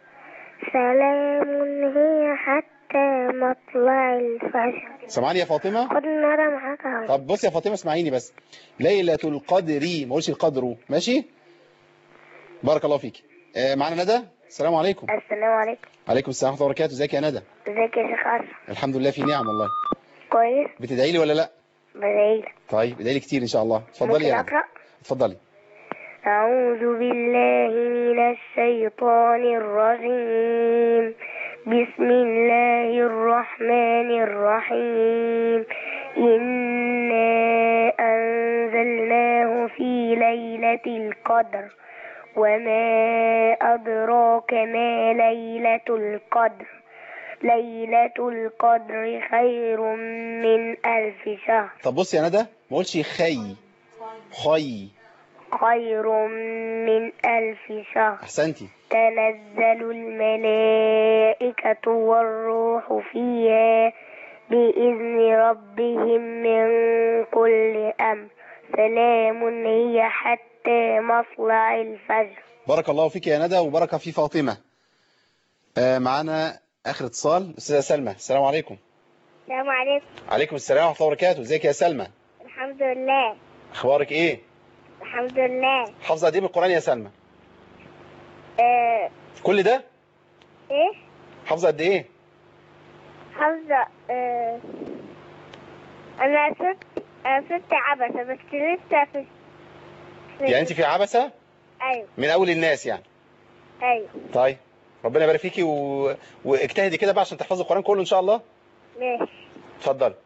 سلام هي حتى مطلع الفجر سامعاني يا فاطمه خد ندى معاك أهو. طب بص يا فاطمه اسمعيني بس ليلة القدر ما اقولش القدر ماشي بارك الله فيك آه، معانا ندى السلام عليكم السلام عليكم عليكم السلام ورحمه الله وبركاته ازيك يا ندى ازيك يا شيخ أشرف الحمد لله في نعم والله كويس بتدعي لي ولا لا بدعيلك طيب ادعي لي كتير ان شاء الله اتفضلي ممكن يا ندى أقرأ اتفضلي أعوذ بالله من الشيطان الرجيم بسم الله الرحمن الرحيم إنا أنزلناه في ليلة القدر وما أدراك ما ليلة القدر ليلة القدر خير من ألف شهر طب بص يا ندى ما اقولش خي خي خير من ألف شهر احسنتي تنزل الملائكة والروح فيها بإذن ربهم من كل أمر سلام هي حتى مطلع الفجر بارك الله فيك يا ندى وبركه في فاطمه آه، معانا اخر اتصال استاذه سلمى السلام عليكم السلام عليكم عليكم السلام ورحمه الله وبركاته ازيك يا سلمى الحمد لله اخبارك ايه الحمد لله حافظه قد ايه من القران يا سلمى آه كل ده ايه حافظه قد ايه حافظة آه أنا ست أنا ست عبسة بس لسه في في- يعني انت في عبسه ايوه من اول الناس يعني ايوه طيب ربنا يبارك فيكي و... واجتهدي كده بقى عشان تحفظي القرآن كله ان شاء الله ماشي اتفضلي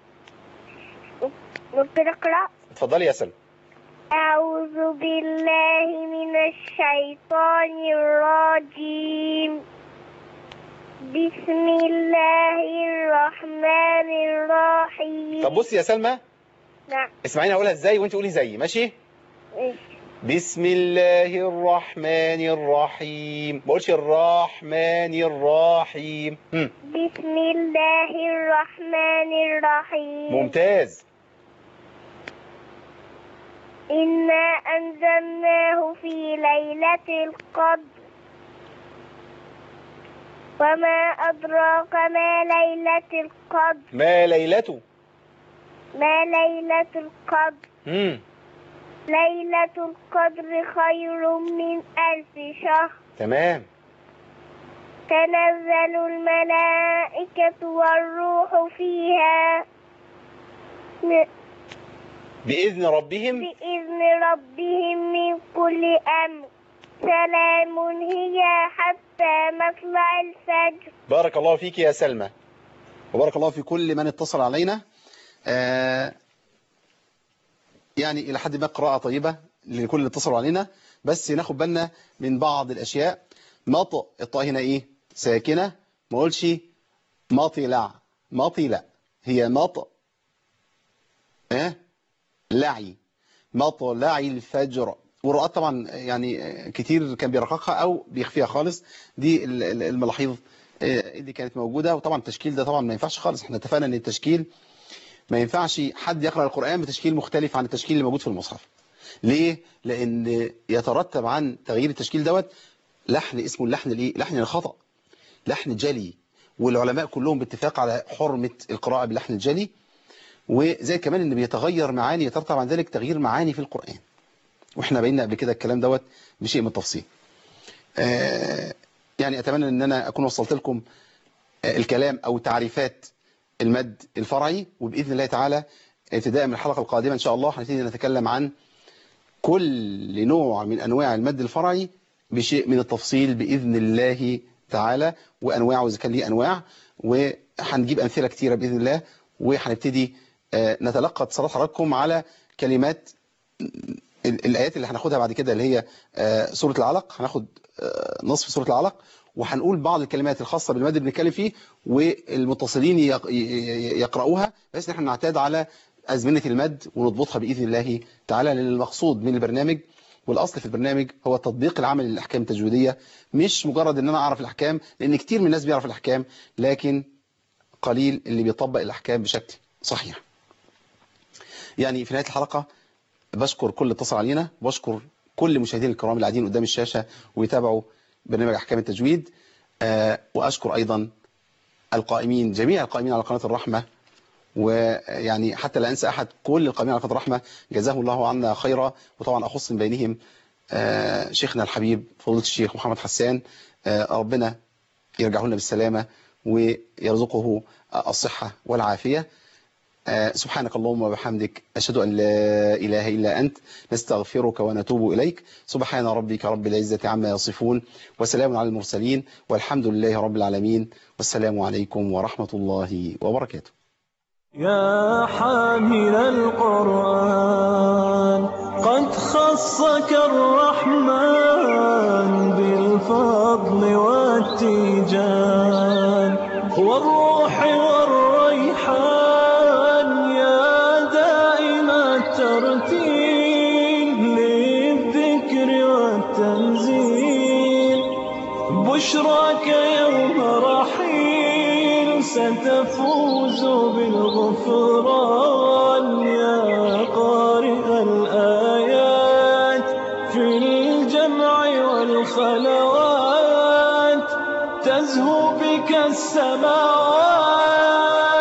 ممكن اقرا اتفضلي يا سلمى أعوذ بالله من الشيطان الرجيم بسم الله الرحمن الرحيم طب بصي يا سلمى نعم اسمعيني اقولها ازاي وانت قولي زيي ماشي ماشي. بسم الله الرحمن الرحيم ما بقولش الرحمن الرحيم هم. بسم الله الرحمن الرحيم ممتاز إنا أنزلناه في ليلة القدر وما أدراك ما ليلة القدر ما ليلته ما ليلة القدر هم. ليلة القدر خير من ألف شهر تمام تنزل الملائكة والروح فيها م- بإذن ربهم بإذن ربهم من كل أمر سلام هي حتى مطلع الفجر بارك الله فيك يا سلمى وبارك الله في كل من اتصل علينا آه يعني إلى حد ما قراءة طيبة لكل اللي اتصلوا علينا بس ناخد بالنا من بعض الأشياء مط الطاء هنا إيه ساكنة ما اقولش مطلع مطلع هي مط اه لعي مطلع الفجر والرؤات طبعا يعني كتير كان بيرققها او بيخفيها خالص دي ال- ال- الملاحظ آه، اللي كانت موجودة وطبعا التشكيل ده طبعا ما ينفعش خالص احنا اتفقنا ان التشكيل ما ينفعش حد يقرأ القرآن بتشكيل مختلف عن التشكيل اللي موجود في المصحف ليه؟ لأن يترتب عن تغيير التشكيل دوت لحن اسمه اللحن الايه؟ لحن الخطأ لحن جلي والعلماء كلهم باتفاق على حرمة القراءة باللحن الجلي وزي كمان ان بيتغير معاني يترتب عن ذلك تغيير معاني في القرآن واحنا بينا قبل كده الكلام دوت بشيء من التفصيل آه، يعني اتمنى ان انا اكون وصلت لكم آه، الكلام او تعريفات المد الفرعي وباذن الله تعالى ابتداء من الحلقه القادمه ان شاء الله هنبتدي نتكلم عن كل نوع من انواع المد الفرعي بشيء من التفصيل باذن الله تعالى وانواعه اذا كان ليه انواع وهنجيب امثله كتيره باذن الله وهنبتدي آه، نتلقى اتصالات حضراتكم على كلمات ال- الآيات اللي هناخدها بعد كده اللي هي آه، سورة العلق هناخد آه، نصف سورة العلق وهنقول بعض الكلمات الخاصة بالمد اللي بنتكلم فيه والمتصلين يق- ي- ي- يقرأوها بحيث ان احنا نعتاد على أزمنة المد ونضبطها بإذن الله تعالى لأن المقصود من البرنامج والأصل في البرنامج هو التطبيق العملي للأحكام التجويدية مش مجرد ان انا أعرف الأحكام لأن كتير من الناس بيعرف الأحكام لكن قليل اللي بيطبق الأحكام بشكل صحيح يعني في نهاية الحلقة بشكر كل اللي اتصل علينا وبشكر كل مشاهدين الكرام اللي قاعدين قدام الشاشة ويتابعوا برنامج أحكام التجويد آه، وأشكر أيضا القائمين جميع القائمين على قناة الرحمة ويعني حتى لا أنسى أحد كل القائمين على قناة الرحمة جزاهم الله عنا خيرا وطبعا أخص من بينهم آه، شيخنا الحبيب فضيلة الشيخ محمد حسان آه، ربنا يرجعه لنا بالسلامة ويرزقه الصحة والعافية آه، سبحانك اللهم وبحمدك أشهد أن لا إله إلا أنت نستغفرك ونتوب إليك سبحان ربك رب العزة عما يصفون وسلام على المرسلين والحمد لله رب العالمين والسلام عليكم ورحمة الله وبركاته يا حامل القرآن قد خصك الرحمن بالفضل والتيجان والروح والريحان يا دائم الترتيل للذكر والتنزيل بشراك يوم رحيل ستفوز بالغفران يا قارئ الآيات في الجمع والخلوات تزهو بك السماوات